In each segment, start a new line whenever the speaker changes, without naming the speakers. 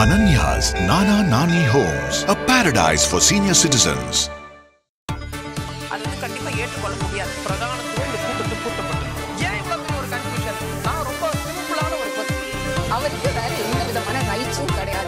Ananya's Nana Nani Homes, a paradise for senior citizens.
அது வந்து கண்டிப்பா ஏற்றுக்கொள்ள முடியாது பிரதானத்துவம் இந்த கூட்டத்தை கூட்டப்பட்டது ஏன் இவ்வளவு பெரிய ஒரு கன்ஃபியூஷன் நான் ரொம்ப சிம்பிளான ஒரு பர்சன்
அவருக்கு வேற எந்த விதமான ரைட்ஸும் கிடையாது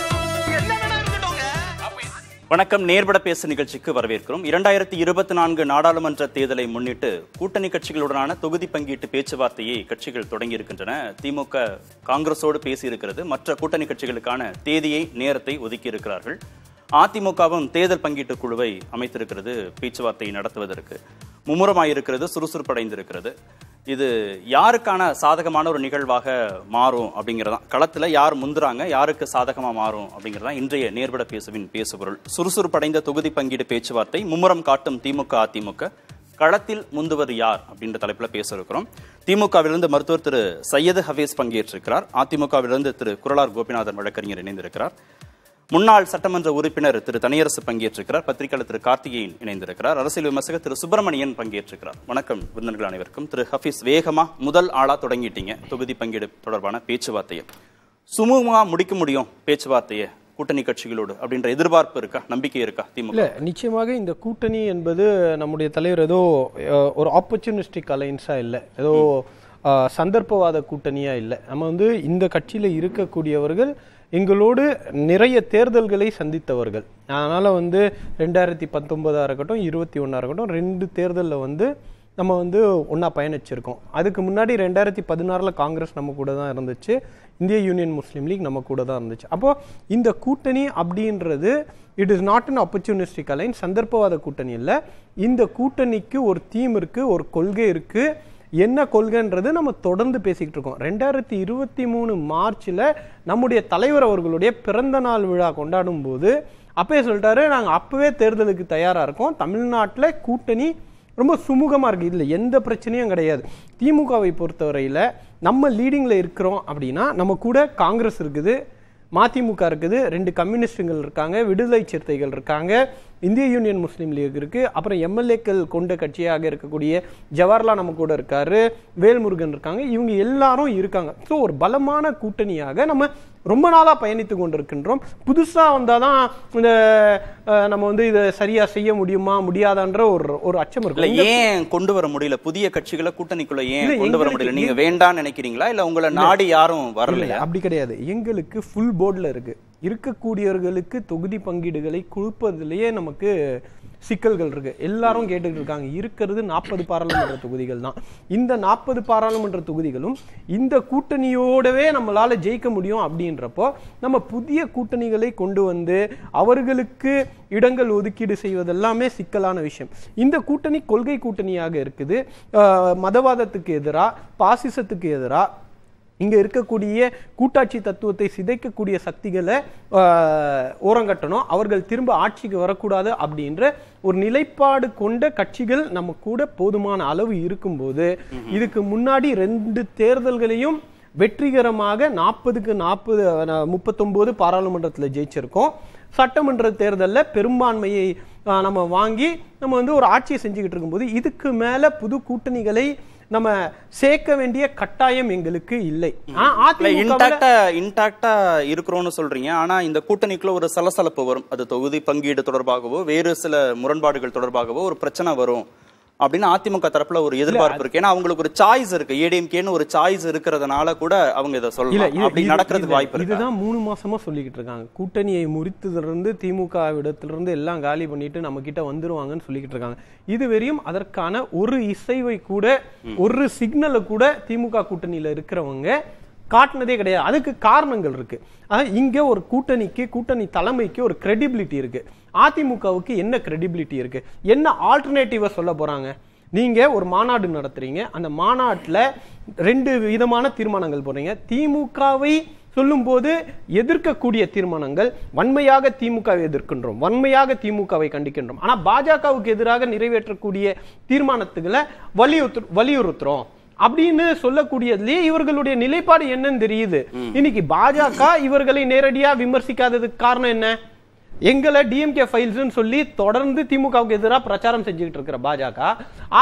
என்ன வேணா இருக்கட்டும்ங்க அப்ப
வணக்கம் நேர்பட பேசு நிகழ்ச்சிக்கு வரவேற்கிறோம் இரண்டாயிரத்தி இருபத்தி நான்கு நாடாளுமன்ற தேர்தலை முன்னிட்டு கூட்டணி கட்சிகளுடனான தொகுதி பங்கீட்டு பேச்சுவார்த்தையை கட்சிகள் தொடங்கியிருக்கின்றன திமுக காங்கிரஸோடு பேசியிருக்கிறது மற்ற கூட்டணி கட்சிகளுக்கான தேதியை நேரத்தை ஒதுக்கி இருக்கிறார்கள் அதிமுகவும் தேர்தல் பங்கீட்டு குழுவை அமைத்திருக்கிறது பேச்சுவார்த்தை நடத்துவதற்கு மும்முரமாயிருக்கிறது சுறுசுறுப்படைந்திருக்கிறது இது யாருக்கான சாதகமான ஒரு நிகழ்வாக மாறும் அப்படிங்கிறதான் களத்துல யார் முந்துறாங்க யாருக்கு சாதகமா மாறும் அப்படிங்கிறதான் இன்றைய நேர்பட பேசுவின் பேசுபொருள் சுறுசுறுப்படைந்த தொகுதி பங்கீடு பேச்சுவார்த்தை மும்முரம் காட்டும் திமுக அதிமுக களத்தில் முந்துவது யார் அப்படின்ற தலைப்புல பேச இருக்கிறோம் திமுகவிலிருந்து மருத்துவர் திரு சையது ஹபீஸ் பங்கேற்றிருக்கிறார் அதிமுகவிலிருந்து திரு குரலார் கோபிநாதன் வழக்கறிஞர் இணைந்திருக்கிறார் முன்னாள் சட்டமன்ற உறுப்பினர் திரு தனியரசு பங்கேற்றிருக்கிறார் பத்திரிகையாளர் திரு கார்த்திகேயன் இணைந்திருக்கிறார் அரசியல் விமர்சகர் திரு சுப்பிரமணியன் பங்கேற்றிருக்கிறார் வணக்கம் விருந்தினர்கள் அனைவருக்கும் திரு ஹபீஸ் வேகமா முதல் ஆளா தொடங்கிட்டீங்க தொகுதி பங்கீடு தொடர்பான பேச்சுவார்த்தையை சுமூகமா முடிக்க முடியும் பேச்சுவார்த்தையை கூட்டணி கட்சிகளோடு அப்படின்ற எதிர்பார்ப்பு இருக்கா நம்பிக்கை இருக்கா திமுக
இல்ல நிச்சயமாக இந்த கூட்டணி என்பது நம்முடைய தலைவர் ஏதோ அஹ், ஒரு ஆப்பர்ச்சுனிஸ்டிக் அலைன்ஸா இல்லை ஏதோ அஹ், சந்தர்ப்பவாத கூட்டணியா இல்லை நம்ம வந்து இந்த கட்சியில இருக்கக்கூடியவர்கள் எங்களோடு நிறைய தேர்தல்களை சந்தித்தவர்கள் அதனால வந்து ரெண்டாயிரத்தி பத்தொன்பதா இருக்கட்டும் இருபத்தி ஒன்றா இருக்கட்டும் ரெண்டு தேர்தலில் வந்து நம்ம வந்து ஒன்றா பயணிச்சிருக்கோம் அதுக்கு முன்னாடி ரெண்டாயிரத்தி பதினாறில் காங்கிரஸ் நம்ம கூட தான் இருந்துச்சு இந்திய யூனியன் முஸ்லீம் லீக் நம்ம கூட தான் இருந்துச்சு அப்போ இந்த கூட்டணி அப்படின்றது it is not an opportunistic alliance சந்தர்ப்பவாத கூட்டணி இல்லை இந்த கூட்டணிக்கு ஒரு தீம் இருக்கு ஒரு கொள்கை இருக்கு என்ன கொள்கைன்றது நம்ம தொடர்ந்து பேசிக்கிட்டு இருக்கோம் ரெண்டாயிரத்தி இருபத்தி மூணு மார்ச்ல நம்முடைய தலைவர் அவர்களுடைய பிறந்த நாள் விழா கொண்டாடும் போது அப்பவே சொல்லிட்டாரு நாங்கள் அப்பவே தேர்தலுக்கு தயாரா இருக்கோம் தமிழ்நாட்டில் கூட்டணி ரொம்ப சுமூகமாக இருக்குது இதில் எந்த பிரச்சனையும் கிடையாது திமுகவை பொறுத்தவரையில் நம்ம லீடிங்கில் இருக்கிறோம் அப்படின்னா நம்ம கூட காங்கிரஸ் இருக்குது மதிமுக இருக்குது ரெண்டு கம்யூனிஸ்டுகள் இருக்காங்க விடுதலை சிறுத்தைகள் இருக்காங்க இந்திய யூனியன் முஸ்லீம் லீக் இருக்கு அப்புறம் எம்எல்ஏக்கள் கொண்ட கட்சியாக இருக்கக்கூடிய ஜவஹர்லால் நம்ம கூட இருக்காரு வேல்முருகன் இருக்காங்க இவங்க எல்லாரும் இருக்காங்க ஸோ ஒரு பலமான கூட்டணியாக நம்ம ரொம்ப நாளா பயணித்து கொண்டிருக்கின்றோம் புதுசா வந்தாதான் இந்த அஹ், நம்ம வந்து இதை சரியா செய்ய முடியுமா முடியாதான்ற ஒரு ஒரு அச்சம்
இல்ல
இருக்கும் இந்த-
ஏன் கொண்டு வர முடியல புதிய கட்சிகளை கூட்டணிக்குள்ள ஏன்
இல்ல,
கொண்டு வர
எங்களுக்கு
முடியல நீங்க
எங்க-
வேண்டாம்னு நினைக்கிறீங்களா இல்ல உங்களை நாடி யாரும்
இல்ல,
வரலையா
அப்படி கிடையாது எங்களுக்கு ஃபுல் போர்டில் இருக்கு இருக்கக்கூடியவர்களுக்கு தொகுதி பங்கீடுகளை கொடுப்பதிலேயே நமக்கு சிக்கல்கள் இருக்கு எல்லாரும் கேட்டுக்கிட்டு இருக்காங்க இருக்கிறது நாற்பது பாராளுமன்ற தொகுதிகள் தான் இந்த நாற்பது பாராளுமன்ற தொகுதிகளும் இந்த கூட்டணியோடவே நம்மளால ஜெயிக்க முடியும் அப்படின்றப்போ நம்ம புதிய கூட்டணிகளை கொண்டு வந்து அவர்களுக்கு இடங்கள் ஒதுக்கீடு செய்வதெல்லாமே சிக்கலான விஷயம் இந்த கூட்டணி கொள்கை கூட்டணியாக இருக்குது அஹ், மதவாதத்துக்கு எதிராக பாசிசத்துக்கு எதிராக இங்க இருக்கக்கூடிய கூட்டாட்சி தத்துவத்தை சிதைக்கக்கூடிய சக்திகளை ஆஹ், ஓரங்கட்டணும் அவர்கள் திரும்ப ஆட்சிக்கு வரக்கூடாது அப்படின்ற ஒரு நிலைப்பாடு கொண்ட கட்சிகள் நம்ம கூட போதுமான அளவு இருக்கும்போது இதுக்கு முன்னாடி ரெண்டு தேர்தல்களையும் வெற்றிகரமாக நாற்பதுக்கு நாற்பது முப்பத்தொம்போது பாராளுமன்றத்தில் ஜெயிச்சிருக்கோம் சட்டமன்ற தேர்தலில் பெரும்பான்மையை ஆஹ், நம்ம வாங்கி நம்ம வந்து ஒரு ஆட்சியை செஞ்சுக்கிட்டு இருக்கும்போது இதுக்கு மேல புது கூட்டணிகளை நம்ம சேர்க்க வேண்டிய கட்டாயம் எங்களுக்கு இல்லை ஆனா,
இல்ல
அதிமுகவுல-
இன்டாக்டா இன்டாக்டா இருக்கிறோம்னு சொல்றீங்க ஆனா இந்த கூட்டணிக்குள்ள ஒரு சலசலப்பு வரும் அது தொகுதி பங்கீடு தொடர்பாகவோ வேறு சில முரண்பாடுகள் தொடர்பாகவோ ஒரு பிரச்சனை வரும் அப்படின்னு அதிமுக தரப்புல ஒரு எதிர்பார்ப்பு இருக்கு ஏன்னா அவங்களுக்கு ஒரு சாய்ஸ் இருக்கு ஏடிஎம்கேன்னு ஒரு சாய்ஸ் இருக்கிறதுனால கூட அவங்க இதை
இல்ல
சொல்லலாம்
இது-
அப்படி
இது-
நடக்கிறதுக்கு
இது-
வாய்ப்பு இருக்கு
இதுதான் மூணு மாசமா சொல்லிக்கிட்டு இருக்காங்க கூட்டணியை முறித்ததுல இருந்து திமுக இடத்திலிருந்து எல்லாம் காலி பண்ணிட்டு நம்ம கிட்ட வந்துருவாங்கன்னு சொல்லிக்கிட்டு இருக்காங்க இதுவரையும் அதற்கான ஒரு இசைவை கூட ஒரு சிக்னலை கூட திமுக கூட்டணியில இருக்கிறவங்க காட்டினதே கிடையாது அதுக்கு காரணங்கள் இருக்கு அதாவது இங்க ஒரு கூட்டணிக்கு கூட்டணி தலைமைக்கு ஒரு கிரெடிபிலிட்டி இருக்கு அதிமுகவுக்கு என்ன கிரெடிபிலிட்டி இருக்கு என்ன ஆல்டர்னேட்டிவா சொல்ல போறாங்க நீங்க ஒரு மாநாடு நடத்துறீங்க அந்த மாநாட்டுல ரெண்டு விதமான தீர்மானங்கள் போடுறீங்க திமுகவை சொல்லும்போது எதிர்க்கக்கூடிய தீர்மானங்கள் வன்மையாக திமுகவை எதிர்க்கின்றோம் வன்மையாக திமுகவை கண்டிக்கின்றோம் ஆனா பாஜகவுக்கு எதிராக நிறைவேற்றக்கூடிய தீர்மானத்துகளை வலியுறுத்து வலியுறுத்துறோம் அப்படின்னு சொல்லக்கூடியதுலயே இவர்களுடைய நிலைப்பாடு என்னன்னு தெரியுது இன்னைக்கு பாஜக இவர்களை நேரடியா விமர்சிக்காததுக்கு காரணம் என்ன எங்களை டிஎம்கே ஃபைல்ஸ்னு சொல்லி தொடர்ந்து திமுகவுக்கு எதிராக பிரச்சாரம் செஞ்சுக்கிட்டு இருக்கிற பாஜக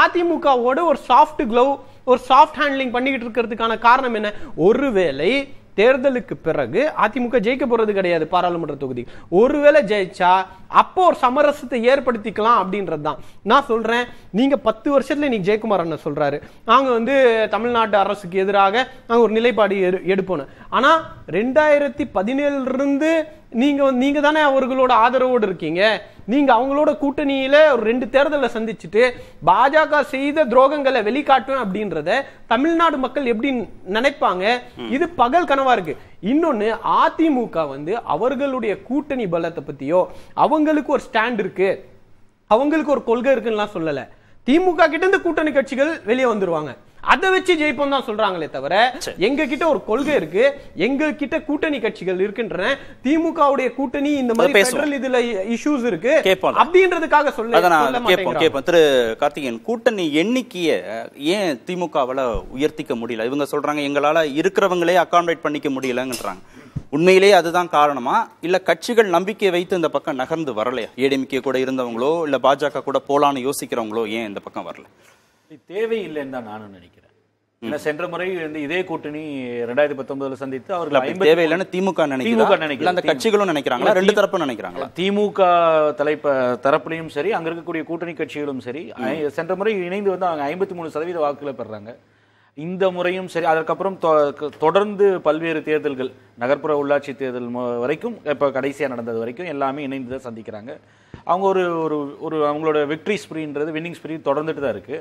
அதிமுகவோட ஒரு சாஃப்ட் க்ளவ் ஒரு சாஃப்ட் ஹேண்ட்லிங் பண்ணிக்கிட்டு இருக்கிறதுக்கான காரணம் என்ன ஒருவேளை தேர்தலுக்கு பிறகு அதிமுக ஜெயிக்க போறது கிடையாது பாராளுமன்ற தொகுதி ஒருவேளை ஜெயிச்சா அப்போ ஒரு சமரசத்தை ஏற்படுத்திக்கலாம் அப்படின்றதுதான் நான் சொல்றேன் நீங்க பத்து வருஷத்துல நீங்க ஜெயக்குமார் அண்ணன் சொல்றாரு நாங்க வந்து தமிழ்நாட்டு அரசுக்கு எதிராக நாங்க ஒரு நிலைப்பாடு எடு- எடுப்போம்னு ஆனா ரெண்டாயிரத்தி பதினேழுல இருந்து நீங்க வந்து- நீங்க தானே அவர்களோட ஆதரவோடு இருக்கீங்க நீங்க அவங்களோட கூட்டணியில ஒரு ரெண்டு தேர்தலை சந்திச்சுட்டு பாஜக செய்த துரோகங்களை வெளிக்காட்டும் அப்படின்றத தமிழ்நாடு மக்கள் எப்படி நினைப்பாங்க இது பகல் கனவா இருக்கு இன்னொன்னு அதிமுக வந்து அவர்களுடைய கூட்டணி பலத்தை பத்தியோ அவங்களுக்கு ஒரு ஸ்டாண்ட் இருக்கு அவங்களுக்கு ஒரு கொள்கை இருக்குன்னு சொல்லல திமுக கிட்ட இருந்து கூட்டணி கட்சிகள் வெளியே வந்துருவாங்க அதை வச்சு ஜெயிப்போம் தான் சொல்றாங்களே தவிர எங்க கிட்ட ஒரு கொள்கை இருக்கு எங்க கிட்ட கூட்டணி கட்சிகள் இருக்கின்றன திமுகவுடைய கூட்டணி இந்த மாதிரி
அதை பேசுவோம்.
federal இதுல இஷ்யூஸ் இருக்கு
கேட்போம்.
அப்படின்றதுக்காக சொல்ல
அதை
சொல்ல
நான் கேட்போம்
மாட்டேங்கிறாங்க
கேட்போம் திரு கார்த்திகேயன் கூட்டணி எண்ணிக்கையை ஏன் திமுகவால உயர்த்திக்க முடியல இவங்க சொல்றாங்க எங்களால இருக்கிறவங்களே அகாமடேட் பண்ணிக்க முடியலங்கன்றாங்க உண்மையிலேயே அதுதான் காரணமா இல்ல கட்சிகள் நம்பிக்கை வைத்து இந்த பக்கம் நகர்ந்து வரலையா ஏடிஎம்கே கூட இருந்தவங்களோ இல்ல பாஜக கூட போலான்னு யோசிக்கிறவங்களோ ஏன் இந்த பக்கம் வரல
இது தேவையில்லைன்னு தான் நானும் நினைக்கிறேன் ஏன்னா சென்ற முறை வந்து இதே கூட்டணி ரெண்டாயிரத்தி பத்தொன்பதுல சந்தித்து
இல்ல
அவர்கள்
அப்படி
53
தேவையில்லைன்னு திமுக நினைக்கிறா
திமுக
இல்ல
நினைக்கிறேன்
அந்த கட்சிகளும் நினைக்கிறாங்களா
இல்ல,
ரெண்டு
தி-
தரப்பும் நினைக்கிறாங்களா
திமுக தலைப்ப தரப்புலையும் சரி அங்க இருக்கக்கூடிய கூட்டணி கட்சிகளும் சரி ஐ- சென்ற முறை இணைந்து வந்து அவங்க ஐம்பத்தி மூணு சதவீத வாக்குகளை பெறாங்க இந்த முறையும் சரி அதற்கப்புறம் தொ- க- தொடர்ந்து பல்வேறு தேர்தல்கள் நகர்ப்புற உள்ளாட்சி தேர்தல் மு- வரைக்கும் இப்ப கடைசியா நடந்தது வரைக்கும் எல்லாமே இணைந்து தான் சந்திக்கிறாங்க அவங்க ஒரு ஒரு ஒரு அவங்களோட விக்டரி ஸ்ப்ரீன்றது வின்னிங் ஸ்ப்ரீ தொடர்ந்துட்டு தான் இருக்கு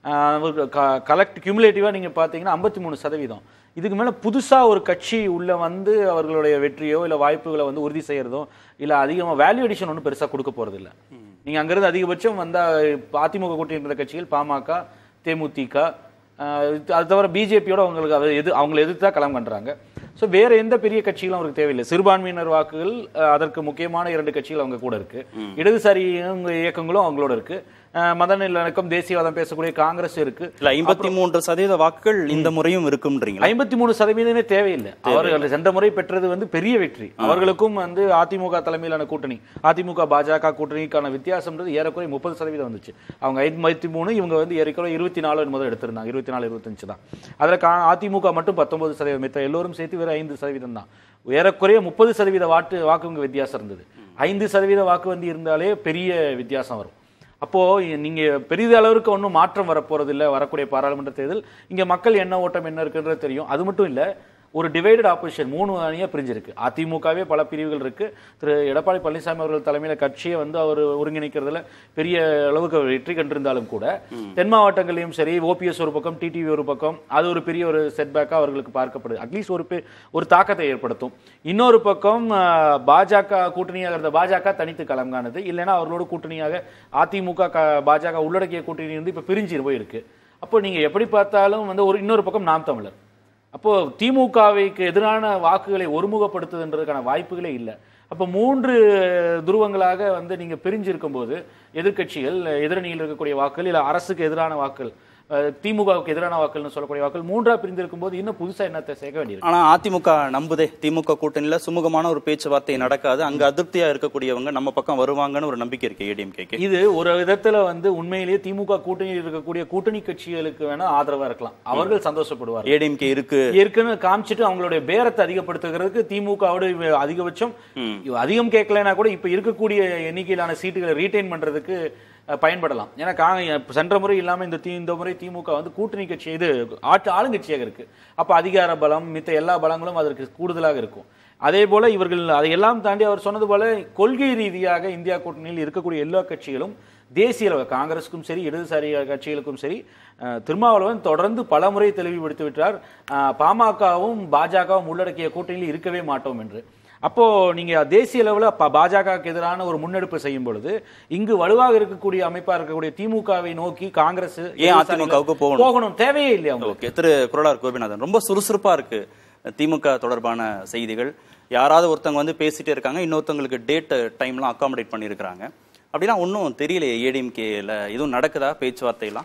கலெக்ட் கியூமுலேட்டிவாக நீங்கள் பார்த்தீங்கன்னா ஐம்பத்தி மூணு சதவீதம் இதுக்கு மேலே புதுசாக ஒரு கட்சி உள்ள வந்து அவர்களுடைய வெற்றியோ இல்லை வாய்ப்புகளை வந்து உறுதி செய்யறதோ இல்லை அதிகமாக வேல்யூ அடிஷன் ஒன்றும் பெருசாக கொடுக்க போகிறது இல்லை நீங்கள் அங்கேருந்து அதிகபட்சம் வந்தால் அதிமுக கூட்டணி இருந்த கட்சிகள் பாமக தேமுதிக ஆஹ் இது- அது தவிர பிஜேபியோட அவங்களுக்கு அதை எது அவங்களை எதிர்த்து தான் களம் கண்டுறாங்க ஸோ வேற எந்த பெரிய கட்சிகளும் அவருக்கு தேவையில்லை சிறுபான்மையினர் வாக்குகள் ஆஹ் அதற்கு முக்கியமான இரண்டு கட்சிகள் அவங்க கூட இருக்கு இடதுசாரி இயங்க- இயக்கங்களும் அவங்களோட இருக்கு ஆஹ் மத நல்லிணக்கம் தேசியவாதம் பேசக்கூடிய காங்கிரஸ் இருக்கு
இல்ல ஐம்பத்தி மூன்று சதவீத வாக்குகள் இந்த முறையும் இருக்கும்ன்றீங்களா
ஐம்பத்தி மூணு சதவீதமே தேவையில்லை அவர்கள் சென்ற முறை பெற்றது வந்து பெரிய வெற்றி அவர்களுக்கும் வந்து அதிமுக தலைமையிலான கூட்டணி அதிமுக பாஜக கூட்டணிக்கான வித்தியாசம்ன்றது ஏறக்குறைய முப்பது சதவீதம் வந்துச்சு அவங்க ஐம்பத்தி மூணு இவங்க வந்து ஏறக்குறைய இருபத்தி நாலு என்பதை எடுத்திருந்தாங்க இருபத்தி நாலு இருபத்தஞ்சு தான் அதுல கா- அதிமுக மட்டும் பத்தொன்பது சதவீதம் மித்த எல்லோரும் சேர்த்து வெறும் ஐந்து சதவீதம் தான் ஏறக்குறைய முப்பது சதவீத வாட்டு வாக்குங்க வித்தியாசம் இருந்தது ஐந்து சதவீத வாக்கு வந்து இருந்தாலே பெரிய வித்தியாசம் வரும் அப்போ நீங்க பெரிய அளவிற்கு ஒன்றும் மாற்றம் வரப்போறது இல்ல வரக்கூடிய பாராளுமன்ற தேர்தல் இங்க மக்கள் என்ன ஓட்டம் என்ன இருக்குன்றது தெரியும் அது மட்டும் இல்ல ஒரு டிவைடட் ஆப்போசிஷன் மூணு அணியா பிரிஞ்சிருக்கு அதிமுகவே பல பிரிவுகள் இருக்கு திரு எடப்பாடி பழனிசாமி அவர்கள் தலைமையில கட்சியை வந்து அவர் ஒருங்கிணைக்கிறதுல பெரிய அளவுக்கு வெற்றி கண்டிருந்தாலும் கூட தென் மாவட்டங்களையும் சரி ஓபிஎஸ் ஒரு பக்கம் டிடிவி ஒரு பக்கம் அது ஒரு பெரிய ஒரு செட்பேக்கா அவர்களுக்கு பார்க்கப்படுது அட்லீஸ்ட் ஒரு பெ- ஒரு தாக்கத்தை ஏற்படுத்தும் இன்னொரு பக்கம் ஆஹ், பாஜக கூட்டணியாக இருந்த பாஜக தனித்து களம் காணுது இல்லைன்னா அவர்களோட கூட்டணியாக அதிமுக க- பாஜக உள்ளடக்கிய கூட்டணி வந்து இப்ப பிரிஞ்சு போயிருக்கு அப்போ நீங்க எப்படி பார்த்தாலும் வந்து ஒரு இன்னொரு பக்கம் நாம் தமிழர் அப்போ திமுகவுக்கு எதிரான வாக்குகளை ஒருமுகப்படுத்துதுன்றதுக்கான வாய்ப்புகளே இல்லை அப்போ மூன்று துருவங்களாக வந்து நீங்க பிரிஞ்சு இருக்கும்போது எதிர்க்கட்சிகள் எதிரணியில் இருக்கக்கூடிய வாக்குகள் இல்ல அரசுக்கு எதிரான வாக்குகள் அஹ், திமுகவுக்கு எதிரான வாக்குகள்னு சொல்லக்கூடிய வாக்குகள் மூன்றா பிரிந்து இருக்கும்போது இன்னும் புதுசா என்னத்தை சேர்க்க வேண்டியிருக்கு
ஆனா அதிமுக நம்புதே திமுக கூட்டணியில சுமூகமான ஒரு பேச்சுவார்த்தை நடக்காது அங்க அதிருப்தியா இருக்கக்கூடியவங்க நம்ம பக்கம் வருவாங்கன்னு ஒரு நம்பிக்கை இருக்கு ஏடிஎம்கேக்கு
இது ஒரு விதத்துல வந்து உண்மையிலேயே திமுக கூட்டணியில் இருக்கக்கூடிய கூட்டணி கட்சிகளுக்கு வேணா ஆதரவா இருக்கலாம் அவர்கள் சந்தோஷப்படுவார்
ஏடிஎம்கே இருக்கு
ஏற்கனவே காமிச்சிட்டு அவங்களுடைய பேரத்தை அதிகப்படுத்துகிறதுக்கு திமுகவோட இவ- அதிகபட்சம் இவ அதிகம் கேட்கலைன்னா கூட இப்ப இருக்கக்கூடிய எண்ணிக்கையிலான சீட்டுகளை ரீடைன் பண்றதுக்கு அஹ், பயன்படலாம் ஏன்னா கா- சென்ற முறை இல்லாம இந்த தி- இந்த முறை திமுக வந்து கூட்டணி கட்சி இது ஆட்டு ஆளுங்கட்சியாக இருக்கு அப்ப அதிகார பலம் மித்த எல்லா பலங்களும் அதற்கு கூடுதலாக இருக்கும் அதே போல இவர்கள் அதையெல்லாம் தாண்டி அவர் சொன்னது போல கொள்கை ரீதியாக இந்தியா கூட்டணியில் இருக்கக்கூடிய எல்லா கட்சிகளும் தேசிய அளவு காங்கிரஸுக்கும் சரி இடதுசாரி கட்சிகளுக்கும் சரி அஹ், திருமாவளவன் தொடர்ந்து பல முறை தெளிவுபடுத்தி விட்டார் அஹ், பாமகவும் பாஜகவும் உள்ளடக்கிய கூட்டணியில் இருக்கவே மாட்டோம் என்று அப்போ நீங்க தேசிய அளவுல ப- பாஜகவுக்கு எதிரான ஒரு முன்னெடுப்பு செய்யும் பொழுது இங்கு வலுவாக இருக்கக்கூடிய அமைப்பா இருக்கக்கூடிய திமுகவை நோக்கி காங்கிரஸ்
ஏன் அதிமுகவுக்கு போகணும்?
போகணும் தேவையே இல்லையா அவங்களுக்கு
ஓகே திரு குரலார் கோபிநாதன் ரொம்ப சுறுசுறுப்பா இருக்கு திமுக தொடர்பான செய்திகள் யாராவது ஒருத்தவங்க வந்து பேசிட்டே இருக்காங்க இன்னொருத்தவங்களுக்கு டேட் டைம்லாம் அகாமடேட் பண்ணியிருக்கிறாங்க அப்படின்னா ஒன்றும் தெரியலையே ஏடிஎம்கேல எதுவும் நடக்குதா பேச்சுவார்த்தைலாம்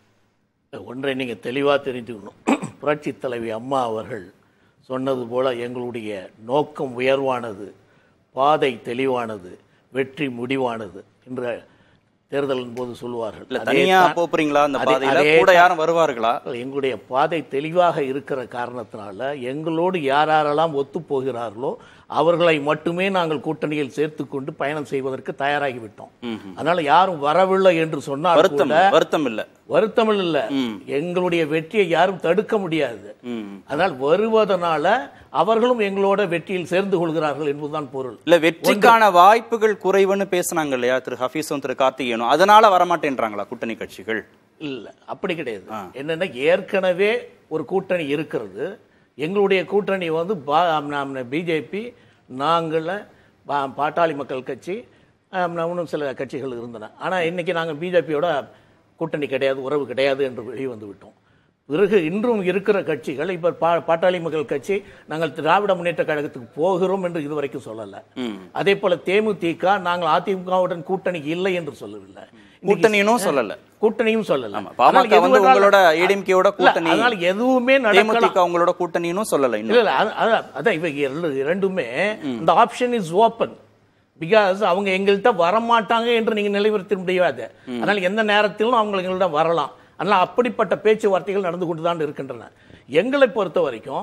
ஒன்றை நீங்கள் தெளிவாக தெரிஞ்சுக்கணும் புரட்சி தலைவி அம்மா அவர்கள் சொன்னது போல எங்களுடைய நோக்கம் உயர்வானது பாதை தெளிவானது வெற்றி முடிவானது என்ற தேர்தலின் போது சொல்லுவார்கள்
இல்ல
அதே
தனியா
தான்-
போறீங்களா அந்த
அதே-
பாதையில
அதே
கூட
தான்.
யாரும் வருவார்களா
எங்களுடைய பாதை தெளிவாக இருக்கிற காரணத்தினால எங்களோடு யார் யாரெல்லாம் ஒத்து போகிறார்களோ அவர்களை மட்டுமே நாங்கள் கூட்டணியில் சேர்த்துக்கொண்டு பயணம் செய்வதற்கு தயாராகிவிட்டோம் அதனால யாரும் வரவில்லை என்று சொன்னால்
வருத்தம்
கூட
வருத்தம் இல்ல
வருத்தம் இல்ல எங்களுடைய வெற்றியை யாரும் தடுக்க முடியாது
ம்.
அதனால் வருவதனால அவர்களும் எங்களோட வெற்றியில் சேர்ந்து கொள்கிறார்கள் என்பதுதான் பொருள்
இல்ல வெற்றிக்கான வாய்ப்புகள் குறைவுன்னு பேசுனாங்க இல்லையா திரு ஹபீஸும் திரு கார்த்திகேயனும் அதனால வரமாட்டேன்றாங்களா கூட்டணி கட்சிகள்
இல்ல அப்படி கிடையாது என்னன்னா ஏற்கனவே ஒரு கூட்டணி இருக்கிறது எங்களுடைய கூட்டணி வந்து பிஜேபி நாங்கள பா- பாட்டாளி மக்கள் கட்சி ஆம், இன்னும் சில கட்சிகள் இருந்தன ஆனா இன்னைக்கு நாங்க பிஜேபியோட கூட்டணி கிடையாது உறவு கிடையாது என்று வெளியே வந்து விட்டோம் பிறகு இன்றும் இருக்கிற கட்சிகள் இப்ப பா- பாட்டாளி மக்கள் கட்சி நாங்கள் திராவிட முன்னேற்ற கழகத்துக்கு போகிறோம் என்று இதுவரைக்கும் சொல்லல அதே போல தேமுதிக நாங்கள் அதிமுகவுடன் கூட்டணி இல்லை என்று சொல்லவில்லை இன்னைக்கு
கூட்டணியும் சொல்லல
கூட்டணியும் சொல்லல
ஆமா,
அதனால
பாமக
எது
வந்து
வேணாலும்
உங்களோட
இல்ல,
ADMK யோட
இல்ல,
கூட்டணி.
அதனால எதுவுமே நடக்கலாம்
தேமுதிக உங்களோட கூட்டணியும் சொல்லல
இல்ல
இன்னும்
இல்ல அது- அது- அதான் இவங்க இரண்டு- இரண்டுமே இந்த ஆப்ஷன் இஸ் ஓபன் பிகாஸ் அவங்க எங்கள்கிட்ட வரமாட்டாங்க என்று நீங்க நிலைநிறுத்த முடியாது அதனால எந்த நேரத்திலும் அவங்க எங்கள்கிட்ட வரலாம் அதனால அப்படிப்பட்ட பேச்சுவார்த்தைகள் நடந்து கொண்டு தான் இருக்கின்றன எங்களை பொறுத்த வரைக்கும்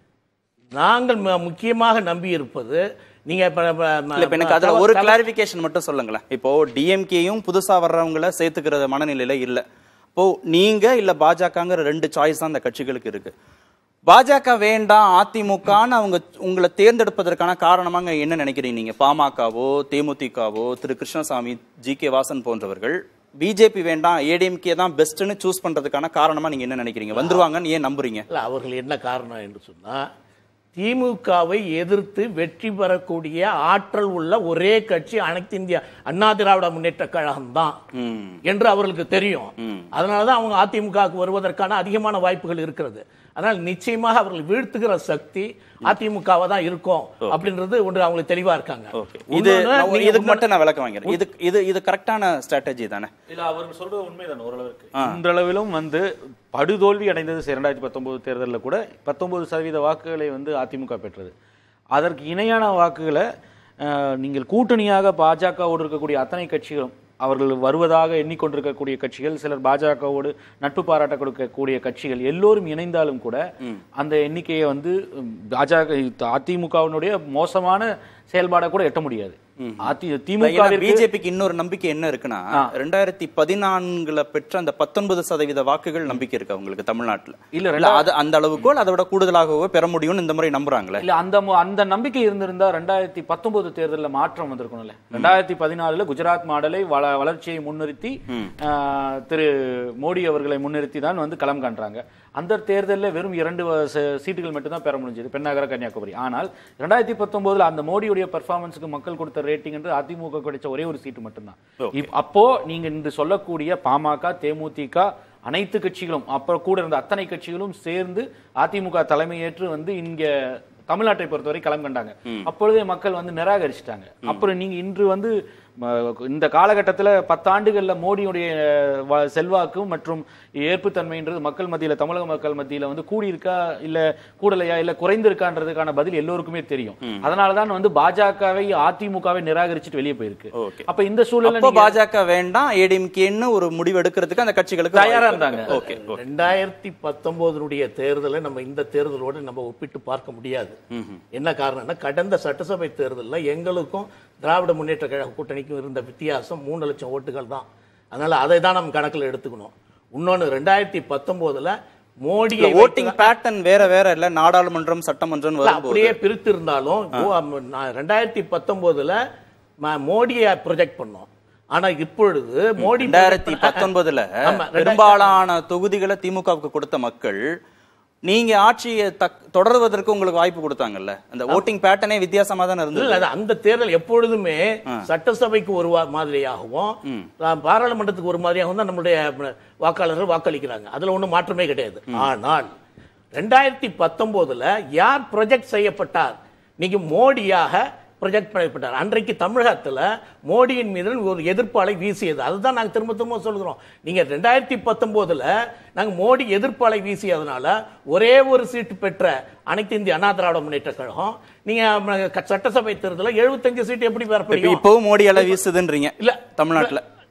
நாங்கள் ம- முக்கியமாக நம்பி இருப்பது நீங்க இப்ப- இப்ப-
இல்ல இப்ப எனக்கு அதுல
தவ-
ஒரு
தவ-
கிளாரிபிகேஷன் மட்டும் சொல்லுங்களேன் இப்போ டிஎம்கேயும் புதுசா வர்றவங்கள சேர்த்துக்கிற மனநிலையில இல்ல இப்போ நீங்க இல்ல பாஜகங்கிற ரெண்டு சாய்ஸ் தான் அந்த கட்சிகளுக்கு இருக்கு பாஜக வேண்டாம் அதிமுகன்னு அவங்க உங்களை தேர்ந்தெடுப்பதற்கான காரணமாக என்ன நினைக்கிறீங்க நீங்க பாமகவோ தேமுதிகவோ திரு கிருஷ்ணசாமி ஜி கே வாசன் போன்றவர்கள் பிஜேபி வேண்டாம் ஏடிஎம்கே தான் பெஸ்ட்னு சூஸ் பண்றதுக்கான காரணமா நீங்க என்ன நினைக்கிறீங்க வந்துருவாங்கன்னு ஏன் நம்புறீங்க
இல்ல அவர்கள் என்ன காரணம் என்று சொன்னா திமுகவை எதிர்த்து வெற்றி பெறக்கூடிய ஆற்றல் உள்ள ஒரே கட்சி அனைத்து இந்திய அண்ணா திராவிட முன்னேற்ற கழகம் தான் என்று அவர்களுக்கு தெரியும் அதனாலதான் அவங்க அதிமுகவுக்கு வருவதற்கான அதிகமான வாய்ப்புகள் இருக்கிறது அதனால் நிச்சயமாக அவர்கள் வீழ்த்துகிற சக்தி அதிமுகவா தான் இருக்கும் அப்படின்றது ஒன்று அவங்களுக்கு தெளிவா இருக்காங்க
ஓகே இது
இன்னொன்னு,
நான்
நீங்க
இதுக்கு மட்டும் நான் விளக்கம் வாங்கிறேன் இது இது இது கரெக்டான ஸ்ட்ராட்டஜி தானே
இல்ல அவர்கள் சொல்றது உண்மைதான் ஓரளவுக்கு இன்றளவிலும் வந்து படுதோல்வி அடைந்தது இரண்டாயிரத்தி பத்தொன்பது தேர்தலில் கூட பத்தொன்பது சதவீத வாக்குகளை வந்து அதிமுக பெற்றது அதற்கு இணையான வாக்குகளை அஹ், நீங்கள் கூட்டணியாக பாஜகவோடு இருக்கக்கூடிய அத்தனை கட்சிகளும் அவர்கள் வருவதாக எண்ணிக்கொண்டிருக்கக்கூடிய கட்சிகள் சிலர் பாஜகவோடு நட்பு பாராட்ட கொடுக்கக்கூடிய கட்சிகள் எல்லோரும் இணைந்தாலும் கூட அந்த எண்ணிக்கையை வந்து உம், பாஜக அதிமுகவினுடைய மோசமான செயல்பாடை கூட எட்ட முடியாது அதி திமுக
பிஜேபிக்கு இன்னொரு நம்பிக்கை என்ன இருக்குன்னா ரெண்டாயிரத்தி பதினான்குல பெற்ற அந்த பத்தொன்பது சதவீத வாக்குகள் நம்பிக்கை இருக்கு அவங்களுக்கு தமிழ்நாட்டுல
இல்ல,
இல்ல அது அந்த அளவுக்கோ அதை விட கூடுதலாகவோ பெற முடியும்னு இந்த முறை நம்புறாங்களே
இல்ல அந்த மு- அந்த நம்பிக்கை இருந்திருந்தா ரெண்டாயிரத்தி பத்தொன்பது தேர்தலில் மாற்றம் வந்திருக்கணும்ல ரெண்டாயிரத்தி பதினாலுல குஜராத் மாடலை வள வளர்ச்சியை முன்னிறுத்தி ஆஹ், திரு மோடி அவர்களை முன்னிறுத்தி தான் வந்து களம் காண்றாங்க அந்த தேர்தலில் வெறும் இரண்டு வ- ச- சீட்டுகள் மட்டும்தான் பெற முடிஞ்சது பெண்ணாகர கன்னியாகுமரி ஆனால் ரெண்டாயிரத்தி பத்தொன்பதுல அந்த மோடியுடைய பெர்ஃபார்மன்ஸுக்கு மக்கள் கொடுத்த ரேட்டிங் என்று அதிமுக கிடைச்ச ஒரே ஒரு சீட்டு மட்டும்தான் இப்- அப்போ நீங்க இன்று சொல்லக்கூடிய பாமக தேமுதிக அனைத்து கட்சிகளும் அப்புறம் கூட இருந்த அத்தனை கட்சிகளும் சேர்ந்து அதிமுக தலைமையேற்று வந்து இங்க தமிழ்நாட்டை பொறுத்தவரை களம் கண்டாங்க அப்பொழுதே மக்கள் வந்து நிராகரிச்சிட்டாங்க அப்புறம் நீங்க இன்று வந்து ம, இந்த காலகட்டத்துல பத்தாண்டுகள்ல மோடியுடைய வ- செல்வாக்கும் மற்றும் ஏற்புத்தன்மைன்றது மக்கள் மத்தியில தமிழக மக்கள் மத்தியில வந்து கூடியிருக்கா இல்ல கூடலையா இல்ல குறைந்திருக்கான்றதுக்கான பதில் எல்லோருக்குமே தெரியும் அதனாலதான் வந்து பாஜகவை அதிமுகவை நிராகரிச்சுட்டு வெளியே போயிருக்கு
Okay.
அப்ப இந்த சூழல்ல
அப்போ
நீங்க-
பாஜக வேண்டாம் ஏடிஎம்கேன்னு ஒரு முடிவு எடுக்கிறதுக்கு அந்த கட்சிகளுக்கு
தயாரா
வாய்ப்பு
இருந்தாங்க.
இருக்கு. ஓகே ஓகே
ரெண்டாயிரத்தி பத்தொன்பதனுடைய தேர்தலை நம்ம இந்த தேர்தலோடு நம்ம ஒப்பிட்டு பார்க்க முடியாது என்ன காரணம்னா கடந்த சட்டசபை தேர்தலில் எங்களுக்கும் திராவிட முன்னேற்ற கழக கூட்டணிக்கும் இருந்த வித்தியாசம் மூணு லட்சம் ஓட்டுகள் தான் அதனால அதை தான் நம்ம கணக்கில் எடுத்துக்கணும் இன்னொன்னு ரெண்டாயிரத்தி பத்தொன்பதுல மோடியை
ஓட்டிங் பேட்டர்ன் வேற வேற இல்ல நாடாளுமன்றம் சட்டமன்றம்
இல்ல,
வரும்போது
அப்படியே பிரித்து இருந்தாலும் ரெண்டாயிரத்தி பத்தொன்பதுல மோடியை ப்ரொஜெக்ட் பண்ணோம் ஆனா இப்பொழுது மோடி
ரெண்டாயிரத்தி பத்தொன்பதுல
ஆமா, ரெண்டாயிரத்தி-
பெரும்பாலான தொகுதிகளை திமுகவுக்கு கொடுத்த மக்கள் நீங்க ஆட்சியை தக் தொடர்வதற்கு உங்களுக்கு வாய்ப்பு கொடுத்தாங்கல்ல அந்த ஓட்டிங் பேட்டர்னே வித்தியாசமா தானே
இல்ல
இருந்தது
அது அந்த தேர்தல் எப்பொழுதுமே சட்டசபைக்கு ஒரு வா- மாதிரியாகவும் ஆ, பாராளுமன்றத்துக்கு ஒரு மாதிரியாகவும் தான் நம்மளுடைய ம, வாக்காளர்கள் வாக்களிக்கிறாங்க அதுல ஒண்ணும் மாற்றமே கிடையாது ஆனால் ரெண்டாயிரத்தி பத்தொன்பதுல யார் ப்ரொஜெக்ட் செய்யப்பட்டார் நீங்க மோடியாக ப்ரொஜெக்ட் பண்ணப்பட்டார் அன்றைக்கு தமிழகத்துல மோடியின் மீது ஒரு எதிர்ப்பாலை வீசியது அதுதான் நாங்க திரும்ப திரும்ப சொல்கிறோம் நீங்க ரெண்டாயிரத்தி பத்தொன்பதுல நாங்க மோடி எதிர்ப்பாலை வீசியதுனால ஒரே ஒரு சீட்டு பெற்ற அனைத்து இந்திய அண்ணா திராவிட முன்னேற்ற கழகம் நீங்க ம, க- சட்டசபை தேர்தலில் 75 சீட்டு எப்படி பெற
இப்ப
முடியும்
இப்பவும் மோடி எல்லாம் வீசுதுன்றீங்க
இல்ல
தமிழ்நாட்டுல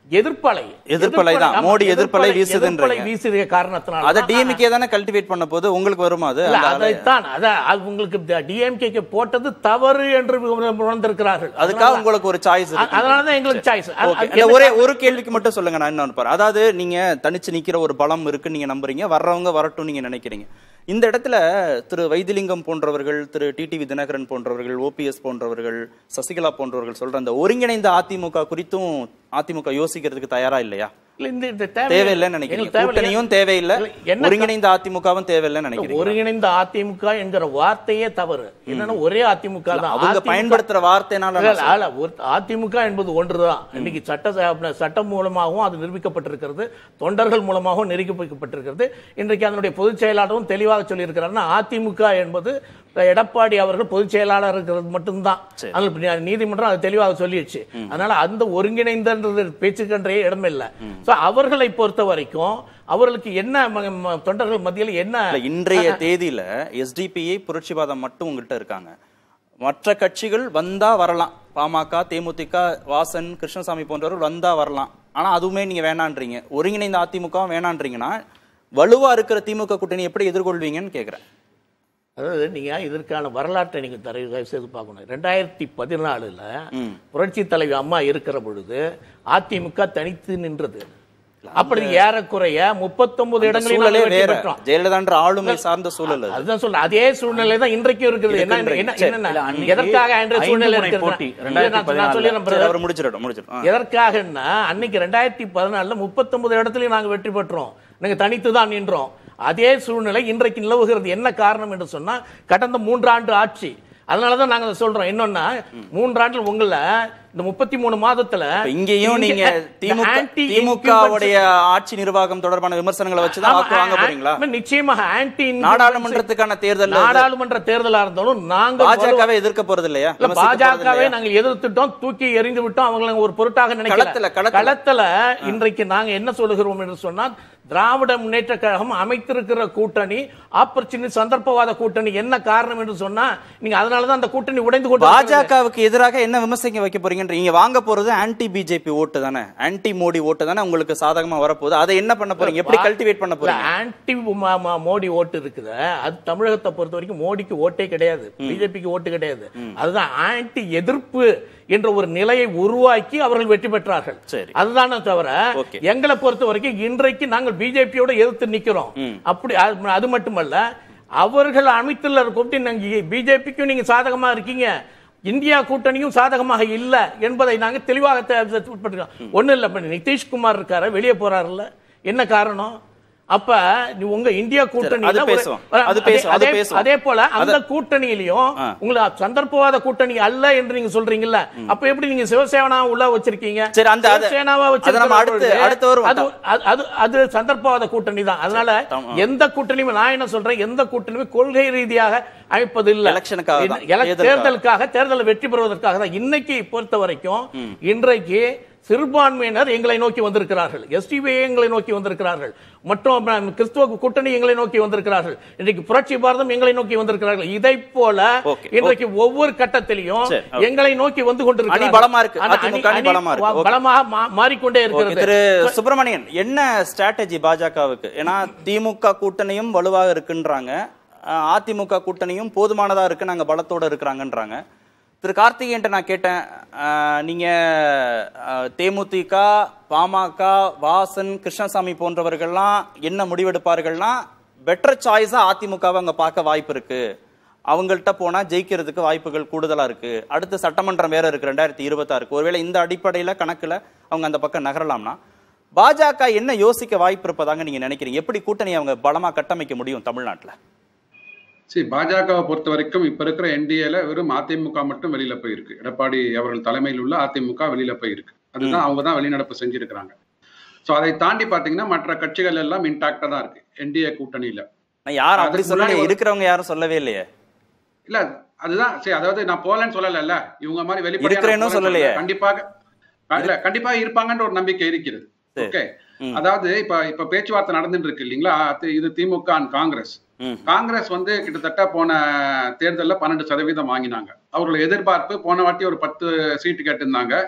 எதிர்ப்பலை
எதிர்ப்பலை தான்.
ஆமா,
மோடி எதிர்ப்பலை வீசுதுன்றீங்க.
எதிர்ப்பலை வீசுகிற காரணத்தினால
அதை
தான்
டிஎம்கே தானே கல்டிவேட் பண்ண போது உங்களுக்கு வருமா அது
இல்ல,
அந்த அலை?
அதைத்தான் அத அது உங்களுக்கு டிஎம்கேக்கு போட்டது தவறு என்று உணர்ந்திருக்கிறார்கள்
அதுக்காக
அதனால-
உங்களுக்கு ஒரு சாய்ஸ்
அ- அதனாலதான் எங்களுக்கு சாய்ஸ்
ஓகே இந்த ஒரே ஒரு கேள்விக்கு மட்டும் சொல்லுங்க நான் இன்னொன்று பாரு அதாவது நீங்க தனிச்சு நிக்கிற ஒரு பலம் இருக்குன்னு நீங்க நம்புறீங்க வர்றவங்க வரட்டும் நீங்க நினைக்கிறீங்க இந்த இடத்துல திரு வைத்திலிங்கம் போன்றவர்கள் திரு டிடிவி தினகரன் போன்றவர்கள் ஓபிஎஸ் போன்றவர்கள் சசிகலா போன்றவர்கள் சொல்ற அந்த ஒருங்கிணைந்த அதிமுக குறித்தும் அதிமுக யோசிக்கிறதுக்கு தயாரா இல்லையா
இல்ல, இந்த- இந்த தேவை-
தேவையில்லைன்னு நினைக்கிறீங்க
எங்களுக்கு தேவையில்லை.
கூட்டணியும் தேவையில்லை
இல்ல, என்ன
ஒருங்கிணைந்த அதிமுகவும் தேவையில்லைன்னு நினைக்கிறீங்க
ஒருங்கிணைந்த அதிமுக என்கிற வார்த்தையே தவறு என்னன்னா ஒரே அதிமுக தான்
அவங்க
அதிமுக
பயன்படுத்துற வார்த்தைனால
இல்ல,
நான் சொல்றேன்.
இல்ல, ஒரு அதிமுக என்பது ஒன்றுதான் இன்னைக்கு சட்ட ச- சட்டம் மூலமாகவும் அது நிரூபிக்கப்பட்டிருக்கிறது தொண்டர்கள் மூலமாகவும் நிரூபிக்கப்பட்டிருக்கிறது இன்றைக்கு அதனுடைய பொதுச் செயலாளரும் தெளிவாக சொல்லியிருக்கிறாருன்னா அதிமுக என்பது எடப்பாடி அவர்கள் பொதுச் செயலாளர் இருக்கிறது மட்டும்தான் அதனால இப்ப நீ- நீதிமன்றம் அது தெளிவாக சொல்லிடுச்சு அதனால அந்த ஒருங்கிணைந்தன்றது பேச்சுக்கன்றே இடமில்லை சோ அவர்களை பொறுத்த வரைக்கும் அவர்களுக்கு என்ன ம- ம- தொண்டர்கள் மத்தியில் என்ன
இல்ல, இன்றைய தேதியில எஸ்டிபிஐ புரட்சிவாதம் மட்டும் உங்கள்கிட்ட இருக்காங்க மற்ற கட்சிகள் வந்தா வரலாம் பாமக தேமுதிக வாசன் கிருஷ்ணசாமி போன்றவர்கள் வந்தா வரலாம் ஆனா அதுவுமே நீங்க வேணான்றீங்க ஒருங்கிணைந்த அதிமுக வேணான்றீங்கன்னா வலுவா இருக்கிற திமுக கூட்டணி எப்படி எதிர்கொள்வீங்கன்னு கேக்குறேன்
அதாவது நீங்க இதற்கான வரலாற்றை நீங்க தர- தயவு செய்து பார்க்கணும் ரெண்டாயிரத்தி பதினாலுல புரட்சி தலைவி அம்மா இருக்கிற பொழுது அதிமுக தனித்து நின்றது அப்படி ஏறக்குறைய முப்பத்தொன்பது இடங்களில்
சூழலே
நாங்கள் வெற்றி
வேற
பெற்றோம்.
ஜெயலலிதான்ற ஆளுமை சார்ந்த சூழல் அது
அதுதான் சொல்ல அதே சூழ்நிலை தான் இன்றைக்கும் இருக்குது என்ன
இருக்குன்றீங்க.
என்ன-
சரி.
என்னன்னா,
இல்ல, அன்னைக்கு
எதற்காக அன்றைய
ஐந்து
சூழ்நிலை
முனை
இருக்கிறது
போட்டி,
இல்ல, நான் நான்
2014
சொல்லிடுறேன்
சரி,
brother.
அவர் முடிச்சிடட்டும் முடிச்சிடும் ஆ.
எதற்காகன்னா அன்னைக்கு ரெண்டாயிரத்தி பதினாலுல முப்பத்தொன்பது இடத்துலயும் நாங்க வெற்றி பெற்றோம் நாங்க தனித்து தான் நின்றோம் அதே சூழ்நிலை இன்றைக்கு நிலவுகிறது என்ன காரணம் என்று சொன்னா கடந்த மூன்றாண்டு ஆட்சி அதனாலதான் நாங்க அதை சொல்றோம் என்னன்னா மூன்றாண்டில் உங்கள இந்த முப்பத்தி மூணு மாதத்துல
இப்ப இங்கேயும்
இங்க-
நீங்க
இந்த
திமுக
anti
திமுகவுடைய ஆட்சி நிர்வாகம் தொடர்பான விமர்சனங்களை வச்சுதான்
ஆமா,
வாக்கு வாங்க
ஆ-
போறீங்களா
ஆ- நிச்சயமாக ஆன்டி
நாடாளுமன்றத்துக்கான தேர்தல்
நாடாளுமன்ற தேர்தலா இருந்தாலும் நாங்கள்
பாஜகவை எதிர்க்க போறது இல்லையா
இல்ல
விமர்சிக்க போறது
பாஜகவை
இல்லையா?
நாங்கள் எதிர்த்துட்டோம் தூக்கி எறிந்து விட்டோம் அவங்களை ஒரு பொருட்டாக நினைக்கல
களத்துல, களத்துல.
களத்துல இன்றைக்கு நாங்க என்ன சொல்லுகிறோம் என்று சொன்னால் திராவிட முன்னேற்ற கழகம் அமைத்திருக்கிற கூட்டணி ஆப்பர்ச்சுனிட்டி சந்தர்ப்பவாத கூட்டணி என்ன காரணம் என்று சொன்னா நீங்க அதனாலதான் அந்த கூட்டணி உடைந்து கொண்டு இருக்கிறது.
பாஜகவுக்கு எதிராக என்ன விமர்சனம் வைக்க போறீங்கன்ற நீங்க வாங்க போறது ஆன்டி பிஜேபி ஓட்டு தானே ஆன்டி மோடி ஓட்டு தானே உங்களுக்கு சாதகமா வரப்போகுது அதை என்ன பண்ண போறீங்க எப்படி கல்டிவேட் பண்ண போறீங்க
ஆன்டி மோடி ஓட்டு இருக்குது அது தமிழகத்தை பொறுத்த வரைக்கும் மோடிக்கு ஓட்டே கிடையாது பிஜேபிக்கு ஓட்டு கிடையாது அதுதான் ஆன்டி எதிர்ப்பு என்ற ஒரு நிலையை உருவாக்கி அவர்கள் வெற்றி பெற்றார்கள்
சரி.
அதுதானே தவிர
Okay.
எங்களை பொறுத்த வரைக்கும் இன்றைக்கு நாங்கள் பிஜேபியோட எதிர்த்து நிக்கிறோம் அப்படி அது- அது மட்டுமல்ல அவர்கள் அமைத்துள்ள கூட்டணி நாங்க பிஜேபிக்கும் நீங்க சாதகமா இருக்கீங்க இந்தியா கூட்டணியும் சாதகமாக இல்ல என்பதை நாங்க தெளிவாக ஒண்ணு இல்ல இப்ப நிதிஷ்குமார் இருக்காரு வெளியே போறாருல்ல என்ன காரணம் அப்ப நீ உங்க இந்தியா கூட்டணி
அது பேசுவோம். அது பேசுவோம், அது பேசுவோம்.
அதே போல அந்த
அது-
கூட்டணியிலையும்
ஆ.
உங்களை சந்தர்ப்பவாத கூட்டணி அல்ல என்று நீங்க சொல்றீங்கல்ல அப்ப எப்படி நீங்க சிவசேனா உள்ள வச்சிருக்கீங்க
சரி, அந்த- அது-
சிவசேனாவா
அதை
வச்சிருக்கிற
நம்ம அடுத்து-
பொழுது
அடுத்து வருவோம்.
அது அது- அது அது சந்தர்ப்பவாத கூட்டணி தான் அதனால
தம்-
எந்த கூட்டணியுமே நான் என்ன சொல்றேன் எந்த கூட்டணியுமே கொள்கை ரீதியாக அமைப்பது இல்ல
எலெக்ஷனுக்காக தான்.
இந்த- எலக்-
தேர்தலுக்காக.
தேர்தலுக்காக தேர்தலை வெற்றி பெறுவதற்காக தான் இன்னைக்கு பொறுத்த வரைக்கும் இன்றைக்கு சிறுபான்மையினர் எங்களை நோக்கி வந்திருக்கிறார்கள் எஸ்டிபி எங்களை நோக்கி வந்திருக்கிறார்கள் மற்றும் கிறிஸ்துவ கூட்டணி எங்களை நோக்கி வந்திருக்கிறார்கள் இன்றைக்கு புரட்சி பாரதம் எங்களை நோக்கி வந்திருக்கிறார்கள் இதை போல
Okay,
இன்றைக்கு ஒவ்வொரு கட்டத்திலையும்
சரி, okay.
எங்களை நோக்கி வந்து கொண்டிருக்கிறார்கள்
அணி பலமா இருக்கு.
ஆனா,
அதிமுக அணி பலமா இருக்கு. Okay.
பலமாக மா- மாறிக்கொண்டே
ஓகே,
இருக்கிறது
திரு சுப்பிரமணியன் என்ன ஸ்ட்ராட்டஜி பாஜகவுக்கு ஏன்னா திமுக கூட்டணியும் வலுவாக இருக்குன்றாங்க அஹ், அதிமுக கூட்டணியும் போதுமானதா இருக்கு நாங்க பலத்தோட இருக்கிறாங்கன்றாங்க திரு கார்த்திகேயன்ட்ட நான் கேட்டேன் அஹ், நீங்க அஹ், தேமுதிக பாமக வாசன் கிருஷ்ணசாமி போன்றவர்கள்லாம் என்ன முடிவெடுப்பார்கள்னா பெட்டர் சாய்ஸா அதிமுகவை அங்க பார்க்க வாய்ப்பு இருக்கு அவங்கள்ட்ட போனா ஜெயிக்கிறதுக்கு வாய்ப்புகள் கூடுதலா இருக்கு அடுத்து சட்டமன்றம் வேற இருக்கு ரெண்டாயிரத்தி இருபத்தாறுக்கு ஒருவேளை இந்த அடிப்படையில கணக்குல அவங்க அந்த பக்கம் நகரலாம்னா பாஜக என்ன யோசிக்க வாய்ப்பு இருப்பதாங்க நீங்க நினைக்கிறீங்க எப்படி கூட்டணி அவங்க பலமா கட்டமைக்க முடியும் தமிழ்நாட்டுல
சரி பாஜகவை பொறுத்த வரைக்கும் இப்ப இருக்கிற என்டிஏல வெறும் அதிமுக மட்டும் வெளியில போயிருக்கு எடப்பாடி அவர்கள் தலைமையில் உள்ள அதிமுக வெளியில போயிருக்கு அதுதான் அவங்க தான் வெளிநடப்பு செஞ்சிருக்கிறாங்க சோ அதை தாண்டி பாத்தீங்கன்னா மற்ற கட்சிகள் எல்லாம் இன்டாக்டா தான் இருக்கு என்டிஏ கூட்டணியில
நான் யாரும் அப்படி
அதுக்கு
சொல்லலையே
முன்னாடி ஒரு-
இருக்கிறவங்க யாரும் சொல்லவே இல்லையே
இல்ல அதுதான் சரி அதாவது நான் போலன்னு சொல்லல இவங்க மாதிரி வெளிப்படையா நான்
இருக்கிறேன்னு
போலன்னு
சொல்லலையே.
சொல்லல. கண்டிப்பாக இல்ல கண்டிப்பா இருப்பாங்கன்ற ஒரு நம்பிக்கை இருக்கிறது
சரி.
ஓகே
ம்.
அதாவது இப்ப இப்ப பேச்சுவார்த்தை நடந்துட்டு இருக்கு இல்லீங்களா அது- இது திமுக அண்ட் காங்கிரஸ்
ம்.
காங்கிரஸ் வந்து கிட்டத்தட்ட போன தேர்தல்ல பன்னெண்டு சதவீதம் வாங்கினாங்க அவர்களோட எதிர்பார்ப்பு போன வாட்டி ஒரு பத்து சீட்டு கேட்டிருந்தாங்க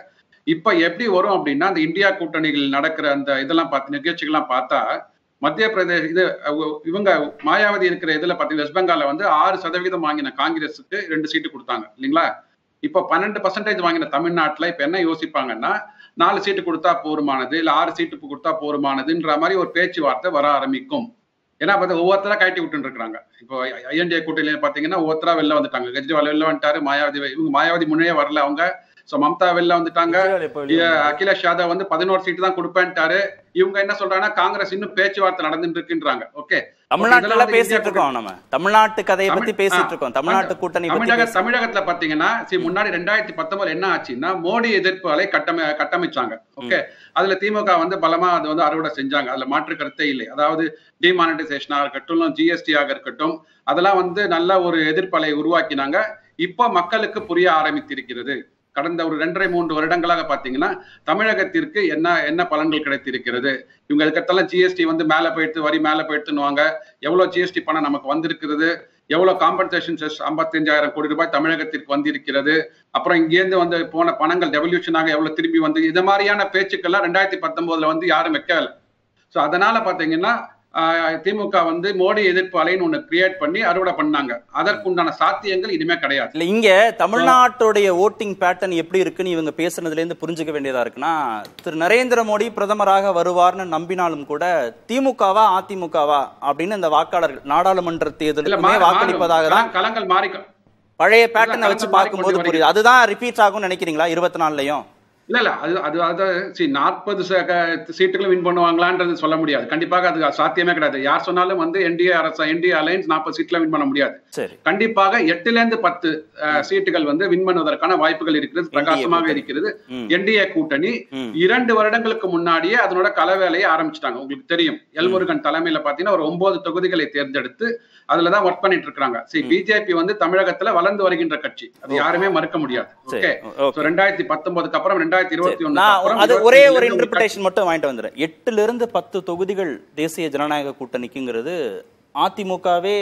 இப்ப எப்படி வரும் அப்படின்னா அந்த இந்தியா கூட்டணிகள் நடக்கிற அந்த இதெல்லாம் பார்த்து நிகழ்ச்சிகள்லாம் பார்த்தா மத்திய பிரதேஷ் இது அஹ், இவங்க மாயாவதி இருக்கிற இதுல பாத்தீங்கன்னா வெஸ்ட் பெங்கால்ல வந்து ஆறு சதவீதம் வாங்கின காங்கிரஸுக்கு ரெண்டு சீட்டு கொடுத்தாங்க இல்லைங்களா இப்போ பன்னெண்டு பர்சன்டேஜ் வாங்கின தமிழ்நாட்டுல இப்ப என்ன யோசிப்பாங்கன்னா நாலு சீட்டு கொடுத்தா போருமானது இல்ல ஆறு சீட்டு கொடுத்தா போருமானதுன்ற மாதிரி ஒரு பேச்சுவார்த்தை வர ஆரம்பிக்கும் ஏன்னா பார்த்து ஒவ்வொருத்தரா கட்டி விட்டு இருக்காங்க இப்போ ஐஎன்டிஏ கூட்டணியில பாத்தீங்கன்னா ஒவ்வொருத்தரா வெளில வந்துட்டாங்க கெஜ்ரிவால் வெளில வந்துட்டாரு மாயாவதி இவங்க மாயாவதி முன்னே வரல அவங்க சோ மம்தா வெளில வந்துட்டாங்க இ- அகிலேஷ் யாதவ் வந்து பதினோரு சீட்டு தான் கொடுப்பேன்ட்டாரு இவங்க என்ன சொல்றாங்கன்னா காங்கிரஸ் இன்னும் பேச்சுவார்த்தை நடந்துட்டு இருக்குன்றாங்க ஓகே
தமிழ்நாட்டுல பேசிட்டு இருக்கோம் நம்ம தமிழ்நாட்டு கதையை பத்தி பேசிட்டு இருக்கோம் தமிழ்நாட்டு கூட்டணி பத்தி
தமிழக
பேசி-
தமிழகத்துல பாத்தீங்கன்னா see, முன்னாடி ரெண்டாயிரத்தி பத்தொன்பதுல என்ன ஆச்சுன்னா மோடி எதிர்ப்பு அலை கட்டமை கட்டமைச்சாங்க ஓகே அதுல திமுக வந்து பலமா அது வந்து அறுவடை செஞ்சாங்க அதுல மாற்று கருத்தே இல்லை அதாவது டிமானிட்டைசேஷனாக இருக்கட்டும் ஜிஎஸ்டி ஆக இருக்கட்டும் அதெல்லாம் வந்து நல்ல ஒரு எதிர்ப்பலை உருவாக்கினாங்க இப்ப மக்களுக்கு புரிய ஆரம்பித்திருக்கிறது கடந்த ஒரு ரெண்டரை மூன்று வருடங்களாக பாத்தீங்கன்னா தமிழகத்திற்கு என்ன என்ன பலன்கள் கிடைத்திருக்கிறது இவங்க இதுக்கெல்லாம் ஜிஎஸ்டி வந்து மேல போயிட்டு வரி மேல போயிட்டுன்னுவாங்க எவ்வளவு ஜிஎஸ்டி பணம் நமக்கு வந்திருக்கிறது எவ்வளவு காம்பன்சேஷன் செஸ் ஐம்பத்தஞ்சாயிரம் கோடி ரூபாய் தமிழகத்திற்கு வந்திருக்கிறது அப்புறம் இங்கேருந்து வந்து போன பணங்கள் டெவல்யூஷனாக எவ்வளவு திரும்பி வந்து இது மாதிரியான பேச்சுக்கள்லாம் ரெண்டாயிரத்தி பத்தொன்பதுல வந்து யாரும் வைக்கல ஸோ அதனால பாத்தீங்கன்னா ஆஹ், திமுக வந்து மோடி எதிர்ப்பு அலைன்னு ஒண்ணு கிரியேட் பண்ணி அறுவடை பண்ணாங்க அதற்குண்டான சாத்தியங்கள் இனிமே கிடையாது
இல்ல இங்க தமிழ்நாட்டுடைய ஓட்டிங் பேட்டர்ன் எப்படி இருக்குன்னு இவங்க பேசுனதுல இருந்து புரிஞ்சுக்க வேண்டியதா இருக்குன்னா திரு நரேந்திர மோடி பிரதமராக வருவார்னு நம்பினாலும் கூட திமுகவா அதிமுகவா அப்படின்னு இந்த வாக்காளர்கள் நாடாளுமன்ற
இல்ல
தேர்தலுக்குமே
மா-
வாக்களிப்பதாக
மாறும்.
தான்
கல- களங்கள் மாறி
பழைய பேட்டர்னை
கலந்து
வச்சு
மாறி
பார்க்கும்போது
கொண்டு
புரியுது அதுதான் ரிப்பீட் ஆகும்னு நினைக்கிறீங்களா இருபத்தி நாலுலயும்
இல்ல இல்ல அது அது அது சி நாற்பது சீட்டுகளும் வின் பண்ணுவாங்களான்றது சொல்ல முடியாது கண்டிப்பாக அது சாத்தியமே கிடையாது யார் சொன்னாலும் வந்து என்டிஏ அரசு என்டிஏ அலைன்ஸ் நாற்பது சீட்ல வின் பண்ண முடியாது
சரி
கண்டிப்பாக எட்டுல இருந்து பத்து அஹ், சீட்டுகள் வந்து வின் பண்ணுவதற்கான வாய்ப்புகள் இருக்கிறது பிரகாசமாக
கூட்டணி.
இருக்கிறது
ம்.
என்டிஏ கூட்டணி
ம்.
இரண்டு வருடங்களுக்கு முன்னாடியே அதனோட கள வேலையை ஆரம்பிச்சிட்டாங்க உங்களுக்கு தெரியும் எல்முருகன் தலைமையில பாத்தீங்கன்னா ஒரு ஒன்பது தொகுதிகளை தேர்ந்தெடுத்து அதுலதான் ஒர்க் பண்ணிட்டு இருக்காங்க சரி பிஜேபி வந்து தமிழகத்துல வளர்ந்து வருகின்ற கட்சி அது யாருமே மறுக்க முடியாது
சரி,
ஓகே
okay.
ரெண்டாயிரத்தி பத்தொன்பதுக்கு அப்புறம் ரெண்டாயிரத்தி இருபத்தி
நான் அது ஒரே ஒரு
ஒன்னு
இன்டர்பிரேஷன் மட்டும் வாங்கிட்டு வந்துடுறேன் எட்டுல இருந்து பத்து தொகுதிகள் தேசிய ஜனநாயக கூட்டணிக்குங்கிறது அதிமுகவே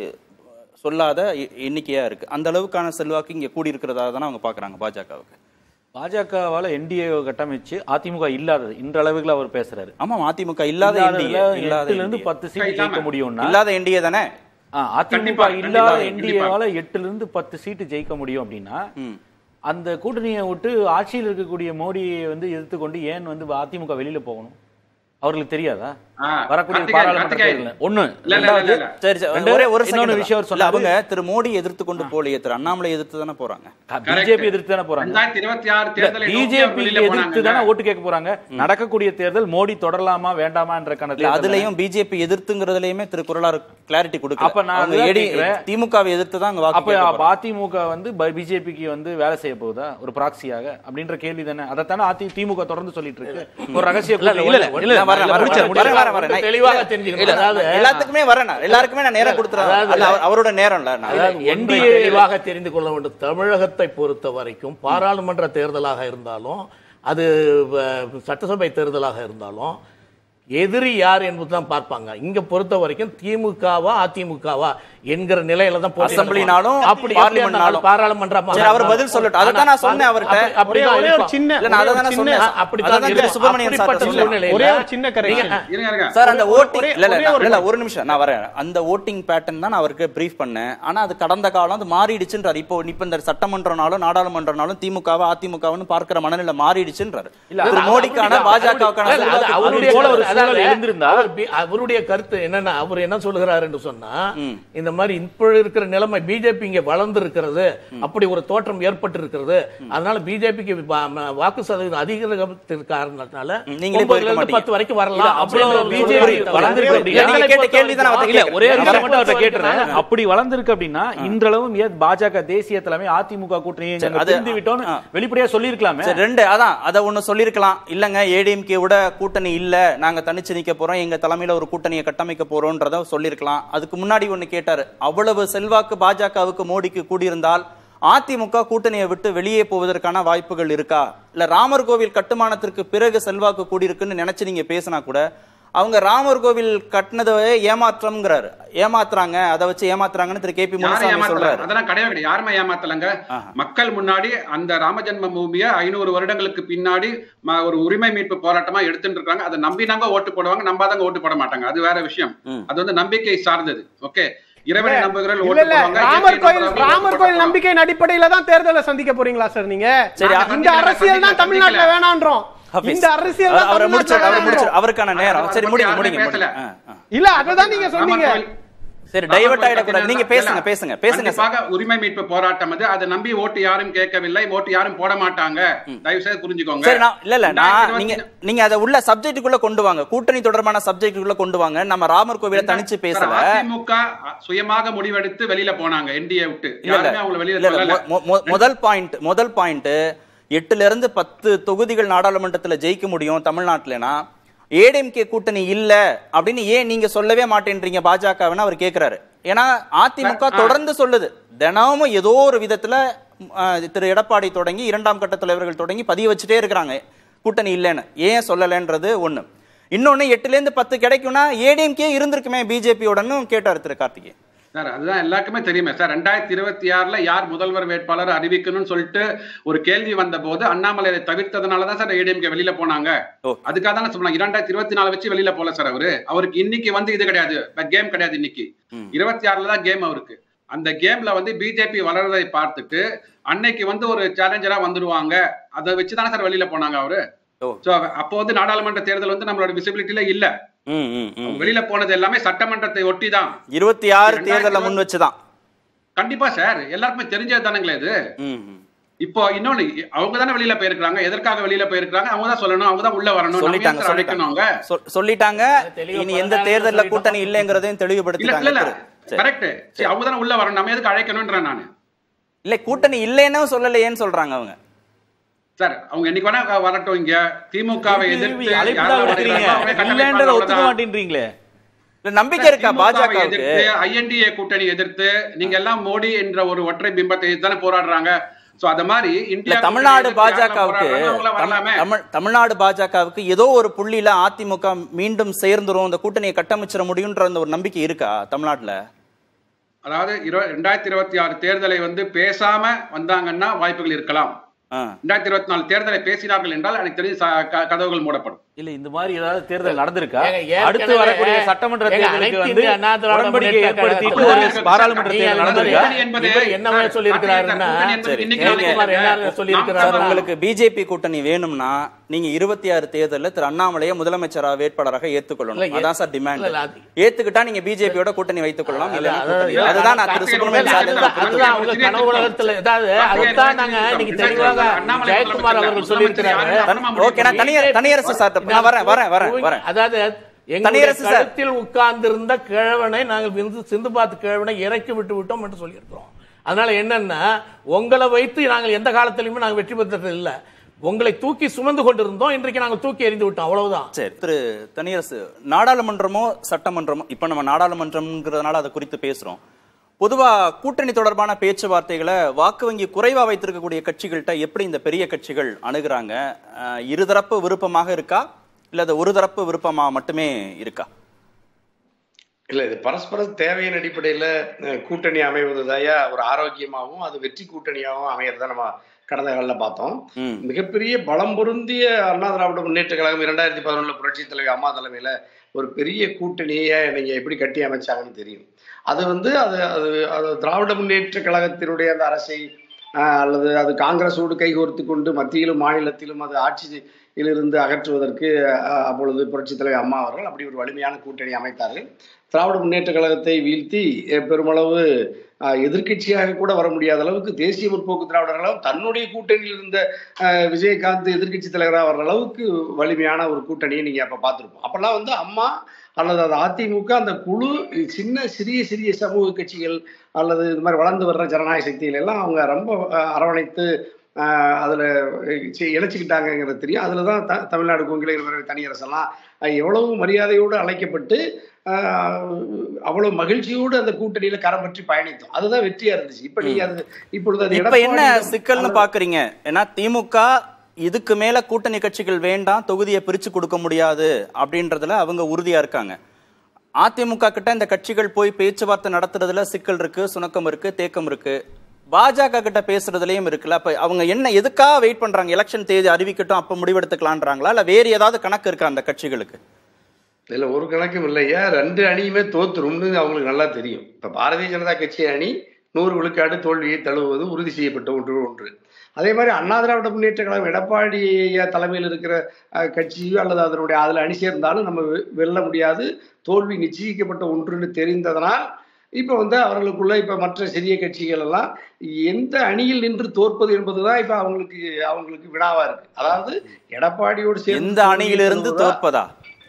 சொல்லாத எ- எண்ணிக்கையா இருக்கு அந்த அளவுக்கான செல்வாக்கு இங்க கூடி இருக்கிறதா தானே அவங்க பாக்குறாங்க பாஜகவுக்கு
பாஜகவால என்டிஏ கட்டமைச்சு அதிமுக இல்லாதது இன்றளவுக்கு அவர் பேசுறாரு
ஆமா அதிமுக இல்லாத
இல்லாததுல
என்டிஏ இல்லாத
எட்டுல இருந்து
NDA.
பத்து சீட் ஜெயிக்க முடியும்னா
இல்லாத என்டிஏ தானே
ஆ, அதிமுக
கண்டிப்பா,
இல்லாத
கண்டிப்பா,
என்டிஏவால எட்டுல இருந்து பத்து சீட்டு ஜெயிக்க முடியும் அப்படின்னா
ம்.
அந்த கூட்டணியை விட்டு ஆட்சியில் இருக்கக்கூடிய மோடியை வந்து எதிர்த்து கொண்டு ஏன் வந்து அதிமுக வெளியில போகணும் அவர்களுக்கு தெரியாதா
ஆ,
வரக்கூடிய
கார்த்திகேயன்,
பாராளுமன்ற
கார்த்திகேயன்.
தேர்தல் ஒண்ணு
இல்ல, இல்ல, இல்ல,
ரெண்டாவது
இல்ல.
சரி சரி
ரெண்டு-
ஒரே ஒரு
இன்னொன்னு
second
விஷயம் அவர்
தான். இல்ல,
சொன்னாரு.
அவங்க திரு மோடி எதிர்த்து கொண்டு போலியே திரு அண்ணாமலை எதிர்த்து தானே போறாங்க
பிஜேபி எதிர்த்து தானே போறாங்க
ரெண்டாயிரத்தி இருபத்தி ஆறு தேர்தலை நோக்கி அவர்
பிஜேபி
வெளியில
எதிர்த்து தானே
போனாங்க
ஓட்டு கேட்க போறாங்க நடக்கக்கூடிய தேர்தல் மோடி தொடரலாமா வேண்டாமான்றக்கான
இல்ல
தேர்தல்
அதுலயும் பிஜேபி எதிர்த்துங்கிறதுலயுமே திரு குரலார் கிளாரிட்டி
அப்ப
கொடுக்கல
நான்
அவங்க
அதுதான்
ஏடி
கேக்குறேன்.
திமுகவை எதிர்த்து தான் அங்க வாக்கு
அப்ப
கேட்க
அப்ப
போறாங்க.
அதிமுக வந்து பிஜேபிக்கு வந்து வேலை செய்ய போகுதா ஒரு ப்ராக்சியாக அப்படின்ற கேள்வி தானே அதைத்தானே அதி திமுக தொடர்ந்து சொல்லிட்டு இருக்கு ஒரு ரகசிய
இல்ல, இல்ல,
இல்ல,
இல்ல,
இல்ல,
நான் வரேன்,
இல்ல,
வரேன்,
முடிச்சிடுறேன்,
வரேன், வரேன், வரேன்.
வந்து தெளிவாக தெரிஞ்சுக்கணும்.
இல்ல,
அதாவது,
எல்லாத்துக்குமே வரேன் நான். எல்லாருக்குமே நான் நேரம் கொடுத்துறேன்
அதாவது-
அல்ல, அவர்- அவரோட நேரம் இல்ல நான்.
அதாவது
NDA
ஒன்றை தெளிவாக தெரிந்து கொள்ள வேண்டும் தமிழகத்தை பொறுத்த வரைக்கும் பாராளுமன்ற தேர்தலாக இருந்தாலும் அது அஹ், சட்டசபை தேர்தலாக இருந்தாலும் எதிரி யார் என்பதுதான் பார்ப்பாங்க இங்க பொறுத்த வரைக்கும் திமுகவா அதிமுகவா என்கிற நிலையில தான் போட்டி
அசெம்பிளினாலும்,
நடக்கும். அப்படி அப்படி அந்த
பார்லிமெண்ட்னாலும்.
பாராளுமன்றமா
சரி, அவர் பதில் சொல்லட்டும். அதைத்தான் நான் சொன்னேன் அவர்ட்ட.
அப்படி- அப்படிதான்
ஒரே ஒரு
இருக்கும்.
சின்ன
இல்ல, நான்
ஒரே
அதை
ஒரு
தானே
சின்ன-
சொன்னேன்.
அப்படித்தான்
அதான் திரு
இருக்கும்.
சுப்பிரமணியன் சார்
அப்படிப்பட்ட
சொன்னேன்.
சூழ்நிலையில
ஒரே ஒரு சின்ன correction.
நீங்க-
இருங்க இருங்க
சார் அந்த ஓட்டிங்
ஒரே-
இல்ல இல்ல
ஒரே
நான்-
ஒரு
இல்ல ஒரு நிமிஷம் நான் வரேன் அந்த ஓட்டிங் பேட்டர்ன் தான் நான் அவருக்கு பிரீஃப் பண்ணேன் ஆனா அது கடந்த காலம் அது மாறிடுச்சுன்றாரு இப்போ இப்ப இந்த சட்டமன்றனாலும் நாடாளுமன்றனாலும் திமுகவா அதிமுகவுன்னு பார்க்கிற மனநிலை மாறிடுச்சுன்றாரு திரு மோடிக்கான பாஜகவுக்கான
இல்ல, அது
செல்வாக்கு
அவருடைய
போல ஒரு
கருத்து.
சூழல்
அதாவது
இருந்திருந்தா-
அவர் பி- அவருடைய கருத்து என்னன்னா அவர் என்ன சொல்கிறார் என்று சொன்னா இந்த மாதிரி இப்ப இருக்கிற நிலைமை பிஜேபி இங்க வளர்ந்து இருக்கிறது அப்படி ஒரு தோற்றம் ஏற்பட்டு இருக்கிறது அதனால பிஜேபிக்கு வாக்கு சதவீதம் அதிகரித்திருக்க காரணத்தினால
நீங்களே
ஒன்பதுல
போயிருக்க
இருந்து
மாட்டீங்க.
பத்து வரைக்கும் வரலாம்
இல்ல, அவ்வளவு
அப்படின்ற ஒரு
BJP
சூழ்நிலை
வளர்ந்திருக்கு
தவிர
அப்படின்னா-
எங்களை
நீங்க கேட்ட
பொறுத்த
கேள்வி தான் நான்
வரைக்கும்
இல்ல ஒரே ஒரு
எங்களை
விஷயம் மட்டும் அவர்ட்ட
பொறுத்த
கேட்டுறேன்
வரைக்கும்
அப்படி வளர்ந்திருக்கு அப்படின்னா இன்றளவும் ஏன் பாஜக தேசிய தலைமை அதிமுக கூட்டணியை
சரி,
நாங்க
அது-
பிரிந்து விட்டோம்னு
ஆ.
வெளிப்படையா சொல்லியிருக்கலாமே
சரி ரெண்டு அதான் அதை ஒண்ணு சொல்லிருக்கலாம் இல்லங்க ஏடிஎம்கே விட கூட்டணி இல்ல நாங்க தனிச்சு நிக்க போறோம் எங்க தலைமையில ஒரு கூட்டணியை கட்டமைக்க போறோம்ன்றத சொல்லிருக்கலாம் அதுக்கு முன்னாடி ஒண்ணு கேட்டாரு அவ்வளவு செல்வாக்கு பாஜகவுக்கு மோடிக்கு கூடியிருந்தால் அதிமுக கூட்டணியை விட்டு வெளியே போவதற்கான வாய்ப்புகள் இருக்கா இல்ல ராமர் கோவில் கட்டுமானத்திற்கு பிறகு செல்வாக்கு கூடியிருக்குன்னு நினைச்சு நீங்க பேசினா கூட அவங்க ராமர் கோவில் கட்டினது ஏமாற்றம்ங்கிறாரு ஏமாத்துறாங்க அதை வச்சு ஏமாத்துறாங்கன்னு திரு கே பி
யாரும்
முனுசாமி
ஏமாத்தல
சொல்றாரு
அதெல்லாம் கிடையவே கிடையாது யாருமே ஏமாத்தலங்க
ஆஹா.
மக்கள் முன்னாடி அந்த ராமஜன்ம பூமியை ஐநூறு வருடங்களுக்கு பின்னாடி ம- ஒரு உரிமை மீட்பு போராட்டமா எடுத்துட்டு இருக்காங்க அதை நம்பினாங்க ஓட்டு போடுவாங்க நம்பாதங்க ஓட்டு போட மாட்டாங்க அது வேற விஷயம்
ம்.
அது வந்து நம்பிக்கை சார்ந்தது ஓகே இறைவனை நம்புகிறவர்கள்
இல்ல
ஓட்டு
இல்ல
போடுவாங்க
ராமர்
இயற்கையை
கோயில்
நம்புகிறவர்கள்
ராமர்
ஓட்டு
கோயில்
போடுவாங்க.
நம்பிக்கையின் அடிப்படையில தான் தேர்தலை சந்திக்க போறீங்களா சார் நீங்க
சரி,
நாங்க
இந்த
சந்திக்கல,
அரசியல் தான்
சந்திக்கல.
தமிழ்நாட்டுல வேணான்றோம்
ஹபீஸ்.
இந்த அரசியல்
அவர்-
தான்
அவரை முடிச்சு
தமிழ்நாட்டுல
அவரை முடிச்சு
வேணான்றோம்.
அவருக்கான நேரம்
அதை
சரி
பத்தி
முடிங்க
யாருமே
முடிங்க
பேசல.
முடிங்க. ஆ, ஆ.
இல்ல அததான் நீங்க
ராமர்
சொன்னீங்க
கோயில்
சரி
ராமர்
டைவர்ட்
கோயில்
ஆயிடக்கூடாது நீங்க
கட்டினது
பேசுங்க
இல்ல.
பேசுங்க பேசுங்க சார்
கண்டிப்பாக உரிமை மீட்பு போராட்டம் அது அதை நம்பி ஓட்டு யாரும் கேட்கவில்லை ஓட்டு யாரும் போட மாட்டாங்க தயவு செய்து புரிஞ்சுக்கோங்க
சரி நான் இல்ல இல்ல நான்
ரெண்டாயிரத்தி
நீங்க
இருபத்தி-
நீங்க அதை உள்ள சப்ஜெக்ட்டுக்குள்ள கொண்டு வாங்க கூட்டணி தொடர்பான சப்ஜெக்ட்டுக்குள்ள கொண்டு வாங்க நம்ம ராமர் கோவில தனிச்சு
சார்,
பேசல
அதிமுக சுயமாக முடிவெடுத்து வெளியில போனாங்க என்டிஏ விட்டு
இல்ல இல்ல
யாருமே அவங்களை வெளியில
இல்ல, இல்ல,
சொல்லல
மொ- மொ- முதல் பாயிண்ட் முதல் பாயிண்ட் எட்டுல இருந்து பத்து தொகுதிகள் நாடாளுமன்றத்துல ஜெயிக்க முடியும் தமிழ்நாட்டுலனா ஏடிஎம்கே கூட்டணி இல்ல அப்படின்னு ஏன் நீங்க சொல்லவே மாட்டேன்றீங்க பாஜகன்னு அவர் கேக்குறாரு ஏன்னா அதிமுக
ஆ.
தொடர்ந்து சொல்லுது தினமும் ஏதோ ஒரு விதத்துல ஆ, திரு எடப்பாடி தொடங்கி இரண்டாம் கட்ட தலைவர்கள் தொடங்கி பதிய வச்சுட்டே இருக்கிறாங்க கூட்டணி இல்லைன்னு ஏன் சொல்லலைன்றது ஒண்ணு இன்னொன்னு எட்டுல இருந்து பத்து கிடைக்கும்னா ஏடிஎம்கே இருந்திருக்குமே பிஜேபியோடன்னு கேட்டார் திரு கார்த்திகே
சார் அதுதான் எல்லாருக்குமே தெரியுமே சார் ரெண்டாயிரத்தி இருபத்தி ஆறுல யார் முதல்வர் வேட்பாளர் அறிவிக்கணும்னு சொல்லிட்டு ஒரு கேள்வி வந்த போது அண்ணாமலை அதை தவிர்த்ததுனால தான் சார் ஏடிஎம்கே வெளியில போனாங்க
ஓ.
அதுக்காக தானே சொன்னாங்க இரண்டாயிரத்தி இருபத்தி நாலு வச்சு வெளியில போல சார் அவரு அவருக்கு இன்னைக்கு வந்து இது கிடையாது கேம் கிடையாது இன்னைக்கு
ம்.
இருபத்தி ஆறுல தான் கேம் அவருக்கு அந்த கேம்ல வந்து பிஜேபி வளர்றதை பார்த்துட்டு அன்னைக்கு வந்து ஒரு சேலஞ்சரா வந்துருவாங்க அதை வச்சு தானே சார் வெளியில போனாங்க அவரு
ஓ.
சோ அப்போ வந்து நாடாளுமன்ற தேர்தல் வந்து நம்மளோட விசிபிலிட்டில இல்ல
ம் ம் ம்
வெளியில போனது எல்லாமே சட்டமன்றத்தை ஒட்டி தான்
இருபத்தி ஆறு
ரெண்டாயிரத்தி
தேர்தலை முன் வச்சுதான்
கண்டிப்பா சார் எல்லாருக்குமே தெரிஞ்சது தானுங்களே இது
ம், ம்.
இப்போ இன்னொன்னு அவங்க தானே வெளியில போயிருக்காங்க எதற்காக வெளியில போயிருக்காங்க அவங்க தான் சொல்லணும் அவங்க தான் உள்ள வரணும்
சொல்லிட்டாங்க
நம்ம ஏன் சார்
சொல்லிட்டாங்க
அழைக்கணும் அவங்க
சொல்- சொல்லிட்டாங்க
தெளிவா
இனி எந்த
பதினாறு
தேர்தல்ல
சொல்லிட்டோம்.
கூட்டணி இல்லைங்கிறதையும்
இல்ல
தெளிவுபடுத்திட்டாங்க
இல்ல
திரு. சரி.
கரெக்ட் சரி அவங்க தானே உள்ள வரணும் நம்ம எதுக்கு அழைக்கணும்ன்ற நானு
இல்ல கூட்டணி இல்லைன்னு சொல்லலையேன்னு சொல்றாங்க அவங்க
சார் அவங்க என்னைக்கு வேணா வரட்டும் இங்க திமுகவை எதிர்த்து
அழைப்பு
யாரெல்லாம்
தான் விடுறீங்க
வர்றாங்களோ அவங்களே கட்டமைப்பாங்க,
இல்லன்றதை ஒத்துக்க
அவ்வளவுதான்.
மாட்டேன்றீங்களே
இல்ல நம்பிக்கை இருக்கா பாஜகவுக்கு
எதிர்த்து ஐஎன்டிஏ கூட்டணி எதிர்த்து நீங்க எல்லாம் மோடி என்ற ஒரு ஒற்றை பிம்பத்தை எதிர்த்து தானே போராடுறாங்க சோ அத மாதிரி
இல்ல
இந்தியா
தமிழ்நாடு
கூட்டணி எதிர்த்து யாரெல்லாம்
பாஜகவுக்கு
போராடுறாங்களோ அவங்களாம் வரலாமே
தமிழ் தமிழ்நாடு பாஜகவுக்கு ஏதோ ஒரு புள்ளியில அதிமுக மீண்டும் சேர்ந்துரும் இந்த கூட்டணியை கட்டமைச்சிட முடியும்ன்ற அந்த ஒரு நம்பிக்கை இருக்கா தமிழ்நாட்டுல
அதாவது இரு ரெண்டாயிரத்தி இருபத்தி ஆறு தேர்தலை வந்து பேசாம வந்தாங்கன்னா வாய்ப்புகள் இருக்கலாம்
ஆ.
ரெண்டாயிரத்தி இருபத்தி நாலு தேர்தலை பேசினார்கள் என்றால் எனக்கு தெரிஞ்சு ச- க- கதவுகள் மூடப்படும்
இல்ல இந்த மாதிரி ஏதாவது தேர்தல் நடந்திருக்கா
ஏங்க, ஏற்கனவே-
அடுத்து வரக்கூடிய சட்டமன்ற
ஏங்க,
தேர்தலுக்கு
அனைத்து
வந்து
இந்திய அண்ணா திராவிட
உடன்படிக்கை
முன்னேற்ற
ஏற்படுத்திட்டு
கழகத்துல
ஒரு பாராளுமன்ற
நீங்க
தேர்தல்
அந்த
நடந்திருக்கா
கூட்டணி என்பது
சார்,
என்னவா
சார்,
சொல்லியிருக்கிறாருன்னா,
கூட்டணி என்பது
சரி,
இன்னைக்கு
கேளுங்க.
நாளைக்கு
என்ன
இல்ல.
சொல்லியிருக்கிறாரு?
சார்,
நாம்
உங்களுக்கு பிஜேபி கூட்டணி வேணும்னா நீங்க இருபத்தி ஆறு தேர்தல்ல திரு அண்ணாமலையை முதலமைச்சரா வேட்பாளராக ஏத்துக்கொள்ளணும்
இல்ல,
அதான் சார் டிமாண்ட்
இல்ல, இல்ல, அது-
ஏத்துக்கிட்டா நீங்க பிஜேபியோட கூட்டணி வைத்துக் கொள்ளலாம்
அது-
இல்லைன்னா
அது-
கூட்டணி இல்லை.
அது-
அதுதான் நான் திரு
கார்த்திகேயன்
சுப்பிரமணியன்
சார்
சார்
அதுதான் அதுதான் அவங்க கனவு உலகத்துல அதாவது அதுதான் நாங்க இன்னைக்கு தெளிவாக ஜெயக்குமார் அவர்கள் சொல்லியிருக்கிறாரு
ஓகே நான் தனியார் தனியரசு சார் நான் வரேன் வரேன் வரேன் வரேன்
அதாவது எங்களுடைய
தனியரசு சார்.
கழுத்தில் உட்கார்ந்திருந்த கிழவனை நாங்கள் விந்து சிந்து பார்த்து கிழவனை இறக்கி விட்டு விட்டோம் என்று சொல்லியிருக்கிறோம் அதனால என்னன்னா உங்களை வைத்து நாங்கள் எந்த காலத்திலுமே நாங்கள் வெற்றி பெற்றது இல்ல உங்களை தூக்கி சுமந்து கொண்டிருந்தோம் இன்றைக்கு நாங்கள் தூக்கி எறிந்து விட்டோம் அவ்வளவுதான்
சரி திரு தனியரசு நாடாளுமன்றமோ சட்டமன்றமோ இப்ப நம்ம நாடாளுமன்றம்ங்கிறதுனால அதை குறித்து பேசுறோம் பொதுவா கூட்டணி தொடர்பான பேச்சுவார்த்தைகளை வாக்கு வங்கி குறைவா வைத்திருக்கக்கூடிய கட்சிகள்கிட்ட எப்படி இந்த பெரிய கட்சிகள் அணுகுறாங்க அஹ், இருதரப்பு விருப்பமாக இருக்கா இல்ல அது ஒரு தரப்பு விருப்பமா மட்டுமே இருக்கா
இல்ல இது பரஸ்பர தேவையின் அடிப்படையில அஹ், கூட்டணி அமைவதுதாயா ஒரு ஆரோக்கியமாகவும் அது வெற்றி கூட்டணியாகவும் அமையறத நம்ம கடந்த காலில் பார்த்தோம்
ம்.
மிகப்பெரிய பலம் பொருந்திய அண்ணா திராவிட முன்னேற்ற கழகம் இரண்டாயிரத்தி பதினொன்றுல புரட்சி தலைவி அம்மா தலைமையில ஒரு பெரிய கூட்டணியை நீங்க எப்படி கட்டி அமைச்சாங்கன்னு தெரியும் அது வந்து அது அது அது திராவிட முன்னேற்ற கழகத்தினுடைய அந்த அரசை ஆஹ், அல்லது அது காங்கிரஸோடு கைகோர்த்து கொண்டு மத்தியிலும் மாநிலத்திலும் அது ஆட்சியிலிருந்து அகற்றுவதற்கு ஆஹ், அப்பொழுது புரட்சி தலைவர் அம்மா அவர்கள் அப்படி ஒரு வலிமையான கூட்டணி அமைத்தார்கள் திராவிட முன்னேற்ற கழகத்தை வீழ்த்தி அஹ், பெருமளவு ஆஹ், எதிர்க்கட்சியாக கூட வர முடியாத அளவுக்கு தேசிய முற்போக்கு திராவிடர் கழகம் தன்னுடைய கூட்டணியில் இருந்த ஆஹ், விஜயகாந்த் எதிர்க்கட்சி தலைவராக வர்ற அளவுக்கு வலிமையான ஒரு கூட்டணியை நீங்க அப்ப பார்த்திருப்போம் அப்பெல்லாம் வந்து அம்மா அல்லது அது அதிமுக அந்த குழு சின்ன சிறிய சிறிய சமூக கட்சிகள் அல்லது இது மாதிரி வளர்ந்து வர்ற ஜனநாயக சக்திகள் எல்லாம் அவங்க ரொம்ப ஆஹ், அரவணைத்து ஆஹ், அதுல சி- இணைச்சிக்கிட்டாங்கங்கிறது தெரியும் அதுல தான் த தமிழ்நாடு கொங்கிலை தனியரசெல்லாம் ஆஹ், எவ்வளவு மரியாதையோடு அழைக்கப்பட்டு ஆஹ், அவ்வளவு மகிழ்ச்சியோடு அந்த கூட்டணியில கரம் பற்றி பயணித்தோம் அதுதான் வெற்றியா இருந்துச்சு இப்ப நீங்க அது இப்பொழுது அது
இப்ப என்ன
எடப்பாடியிடம்
சிக்கல்னு
அல்லது-
பாக்குறீங்க ஏன்னா திமுக இதுக்கு மேல கூட்டணி கட்சிகள் வேண்டாம் தொகுதியை பிரிச்சு கொடுக்க முடியாது அப்படின்றதுல அவங்க உறுதியா இருக்காங்க அதிமுக கிட்ட இந்த கட்சிகள் போய் பேச்சுவார்த்தை நடத்துறதுல சிக்கல் இருக்கு சுணக்கம் இருக்கு தேக்கம் இருக்கு பாஜக கிட்ட பேசுறதுலயும் இருக்குல்ல அப்ப அவங்க என்ன எதுக்காக வெயிட் பண்றாங்க எலெக்ஷன் தேதி அறிவிக்கட்டும் அப்ப முடிவெடுத்துக்கலான்றாங்களா இல்ல வேற ஏதாவது கணக்கு இருக்கா அந்த கட்சிகளுக்கு
இல்ல ஒரு கணக்கும் இல்லையா ரெண்டு அணியுமே தோத்துரும்னு அவங்களுக்கு நல்லா தெரியும் இப்ப பாரதிய ஜனதா கட்சி அணி நூறு விழுக்காடு தோல்வியை தழுவுவது உறுதி செய்யப்பட்ட ஒன்று ஒன்று அதே மாதிரி அண்ணா திராவிட முன்னேற்ற கழகம் எடப்பாடி ஐயா தலைமையில் இருக்கிற அஹ், கட்சியோ அல்லது அதனுடைய அதில் அணி சேர்ந்தாலும் நம்ம வெ- வெல்ல முடியாது தோல்வி நிச்சயிக்கப்பட்ட ஒன்றுன்னு தெரிந்ததனால் இப்போ வந்து அவர்களுக்குள்ள இப்போ மற்ற சிறிய கட்சிகள் எல்லாம் எந்த அணியில் நின்று தோற்பது என்பதுதான் இப்போ அவங்களுக்கு அவங்களுக்கு வினாவா இருக்கு அதாவது எடப்பாடியோடு சேர்ந்து
எந்த அணியிலிருந்து
தோல்வியை
தோற்பதா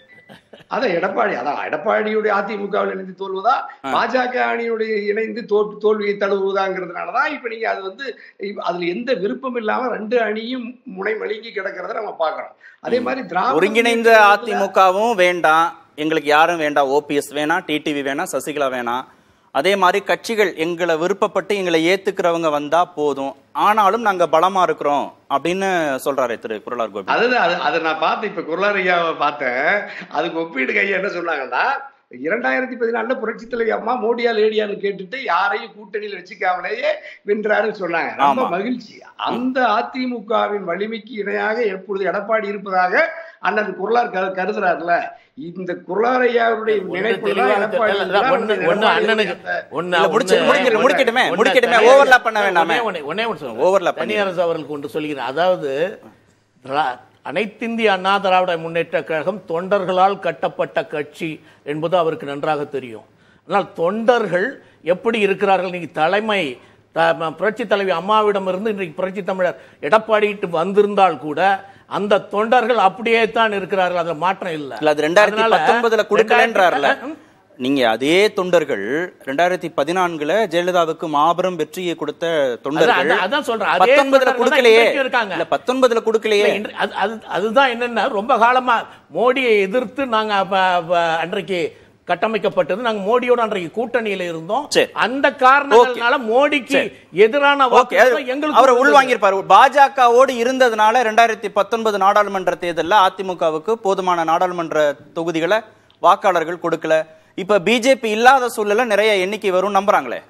அதான் எடப்பாடி அதான் எடப்பாடியுடைய அதிமுகவில் இணைந்து தோல்வதா பாஜக அணியுடைய இணைந்து தோல் தோல்வியை தழுவுவதாங்கிறதுனாலதான் இப்ப நீங்க அது வந்து இப்ப அதுல எந்த விருப்பம் இல்லாம ரெண்டு அணியும் முனை மழுங்கி கிடக்கிறத நம்ம பாக்குறோம் அதே மாதிரி திராவிட
ஒருங்கிணைந்த
முன்னேற்ற கழகத்துல-
அதிமுகவும் வேண்டாம் எங்களுக்கு யாரும் வேண்டாம் ஓபிஎஸ் வேணாம் டிடிவி வேணாம் சசிகலா வேணாம் அதே மாதிரி கட்சிகள் எங்களை விருப்பப்பட்டு எங்களை ஏத்துக்கிறவங்க வந்தா போதும் ஆனாலும் நாங்க பலமா இருக்கிறோம் அப்படின்னு சொல்றாரு திரு குரலார் கோபி
அதுதான் அது அதை நான் பார்த்தேன் இப்ப குரலாரையாவை பார்த்தேன் அதுக்கு ஒப்பீடு கையா என்ன சொன்னாங்கன்னா இரண்டாயிரத்தி பதினாலுல புரட்சி தலைவி அம்மா மோடியா லேடியான்னு கேட்டுட்டு யாரையும் கூட்டணியில் வச்சுக்காமலேயே வென்றாருன்னு சொன்னாங்க ரொம்ப
ஆமா.
மகிழ்ச்சி அந்த அதிமுகவின் வலிமைக்கு இணையாக எப்பொழுது எடப்பாடி இருப்பதாக அண்ணன் குரலார் கரு கருதுறாருல இந்த குரலாரையாவுடைய
ஒண்ணு
நினைப்பு
தெளிவாக
எடப்பாடி
தெரியல.
இருந்தா
ஒண்ணு
வந்து
ஒண்ணு
எடப்பாடி
அண்ணனுக்கு
அந்த-
ஒண்ணு
இல்ல, முடிச்சு-
ஒண்ணு-
முடிக்கல,
ஒண்ணு-
முடிக்கட்டுமே,
ஒண்ணு
முடிக்கட்டுமே,
தனியார்
overlap பண்ண வேண்டாமே.
ஒண்ணே ஒண்ணு- ஒண்ணே ஒண்ணு சொல்றேன்.
overlap பண்ணி-
தனியரசு அவர்களுக்கு ஒன்று சொல்கிறேன் அதாவது திரா- அனைத்திந்திய அண்ணா திராவிட முன்னேற்ற கழகம் தொண்டர்களால் கட்டப்பட்ட கட்சி என்பது அவருக்கு நன்றாக தெரியும் ஆனால் தொண்டர்கள் எப்படி இருக்கிறார்கள் நீங்க தலைமை த- ம- புரட்சி தலைவி அம்மாவிடம் இருந்து இன்றைக்கு புரட்சி தமிழர் எடப்பாடிட்டு வந்திருந்தால் கூட அந்த தொண்டர்கள் அப்படியே தான் இருக்கிறார்கள் அதுல மாற்றம் இல்லை
இல்ல அது ரெண்டாயிரத்தி
அதனால
பத்தொன்பதுல கொடுக்கலன்றாருல
ரெண்டாயிரத்தி-
நீங்க அதே தொண்டர்கள் ரெண்டாயிரத்தி பதினான்குல ஜெயலலிதாவுக்கு மாபெரும் வெற்றியை கொடுத்த தொண்டர்கள்
அதான் அதான் சொல்றேன். அதே
பத்தொன்பதுல
தொண்டர்கள் தான்
கொடுக்கலையே
இன்றைக்கும் இருக்காங்க.
இல்ல பத்தொன்பதுல கொடுக்கலையே
இல்ல, இன்று- அது- அது- அதுதான் என்னன்னா ரொம்ப காலமா மோடியை எதிர்த்து நாங்க அப்ப- அப்ப அன்றைக்கு கட்டமைக்கப்பட்டது நாங்க மோடியோட அன்றைக்கு கூட்டணியில இருந்தோம்
சரி.
அந்த காரணங்களால மோடிக்கு எதிரான
ஓகே
வாக்குகள் எங்களுக்கு
அவரை
இருந்தது.
உள்வாங்கியிருப்பாரு பாஜகவோடு இருந்ததுனால ரெண்டாயிரத்தி பத்தொன்பது நாடாளுமன்ற தேர்தல்ல அதிமுகவுக்கு போதுமான நாடாளுமன்ற தொகுதிகளை வாக்காளர்கள் கொடுக்கல இப்ப பிஜேபி இல்லாத சூழ்நிலை நிறைய எண்ணிக்கை வரும் நம்புறாங்களே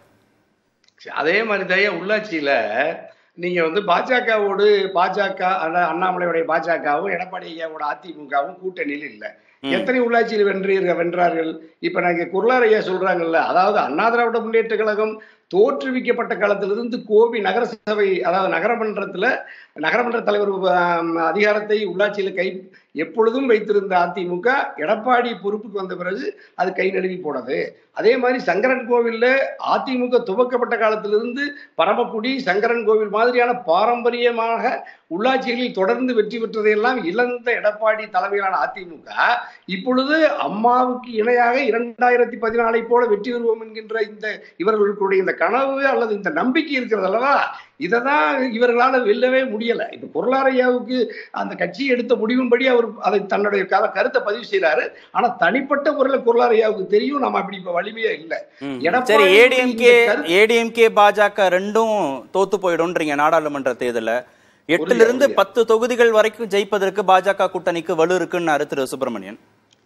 அதே மாதிரி தான் உள்ளாட்சியில நீங்க வந்து பாஜகவோடு பாஜக அண்ணா- அண்ணாமலையுடைய பாஜகவும் எடப்பாடி ஐயாவோட அதிமுகவும் கூட்டணியில் இல்லை எத்தனை உள்ளாட்சியில் வென்றீர்கள் வென்றார்கள் இப்ப நாங்க குரலார் ஐயா சொல்றாங்கல்ல அதாவது அண்ணா திராவிட முன்னேற்ற கழகம் தோற்றுவிக்கப்பட்ட காலத்திலிருந்து கோபி நகரசபை அதாவது நகரமன்றத்துல நகரமன்ற தலைவர் ஆம், அதிகாரத்தை உள்ளாட்சியில கை எப்பொழுதும் வைத்திருந்த அதிமுக எடப்பாடி பொறுப்புக்கு வந்த பிறகு அது கை நழுவி போனது அதே மாதிரி சங்கரன் கோவில்ல அதிமுக துவக்கப்பட்ட காலத்திலிருந்து பரமக்குடி சங்கரன் கோவில் மாதிரியான பாரம்பரியமாக உள்ளாட்சிகளில் தொடர்ந்து வெற்றி பெற்றதையெல்லாம் இழந்த எடப்பாடி தலைமையிலான அதிமுக இப்பொழுது அம்மாவுக்கு இணையாக இரண்டாயிரத்தி பதினாலை போல வெற்றி பெறுவோம் என்கின்ற இந்த இவர்களுடைய இந்த கனவு அல்லது இந்த நம்பிக்கை இருக்கிறது அல்லவா இதை தான் இவர்களால வெல்லவே முடியல இப்ப பொருளாரையாவுக்கு அந்த கட்சி எடுத்த முடிவின்படி அவர் அதை தன்னுடைய க- கருத்தை பதிவு செய்யறாரு ஆனா தனிப்பட்ட முறையில் பொருளாரையாவுக்கு தெரியும் நம்ம அப்படி இப்ப வலிமையா இல்ல
சரி
எடப்பாடி
ஏடிஎம்கே
இந்த கருத்து-
ஏடிஎம்கே பாஜக ரெண்டும் தோத்து போயிடும்ன்றீங்க நாடாளுமன்ற தேர்தல்ல எட்டுல இருந்து
உறுதியா.
பத்து தொகுதிகள் வரைக்கும் ஜெயிப்பதற்கு பாஜக கூட்டணிக்கு வலு இருக்குன்னு திரு சுப்பிரமணியன்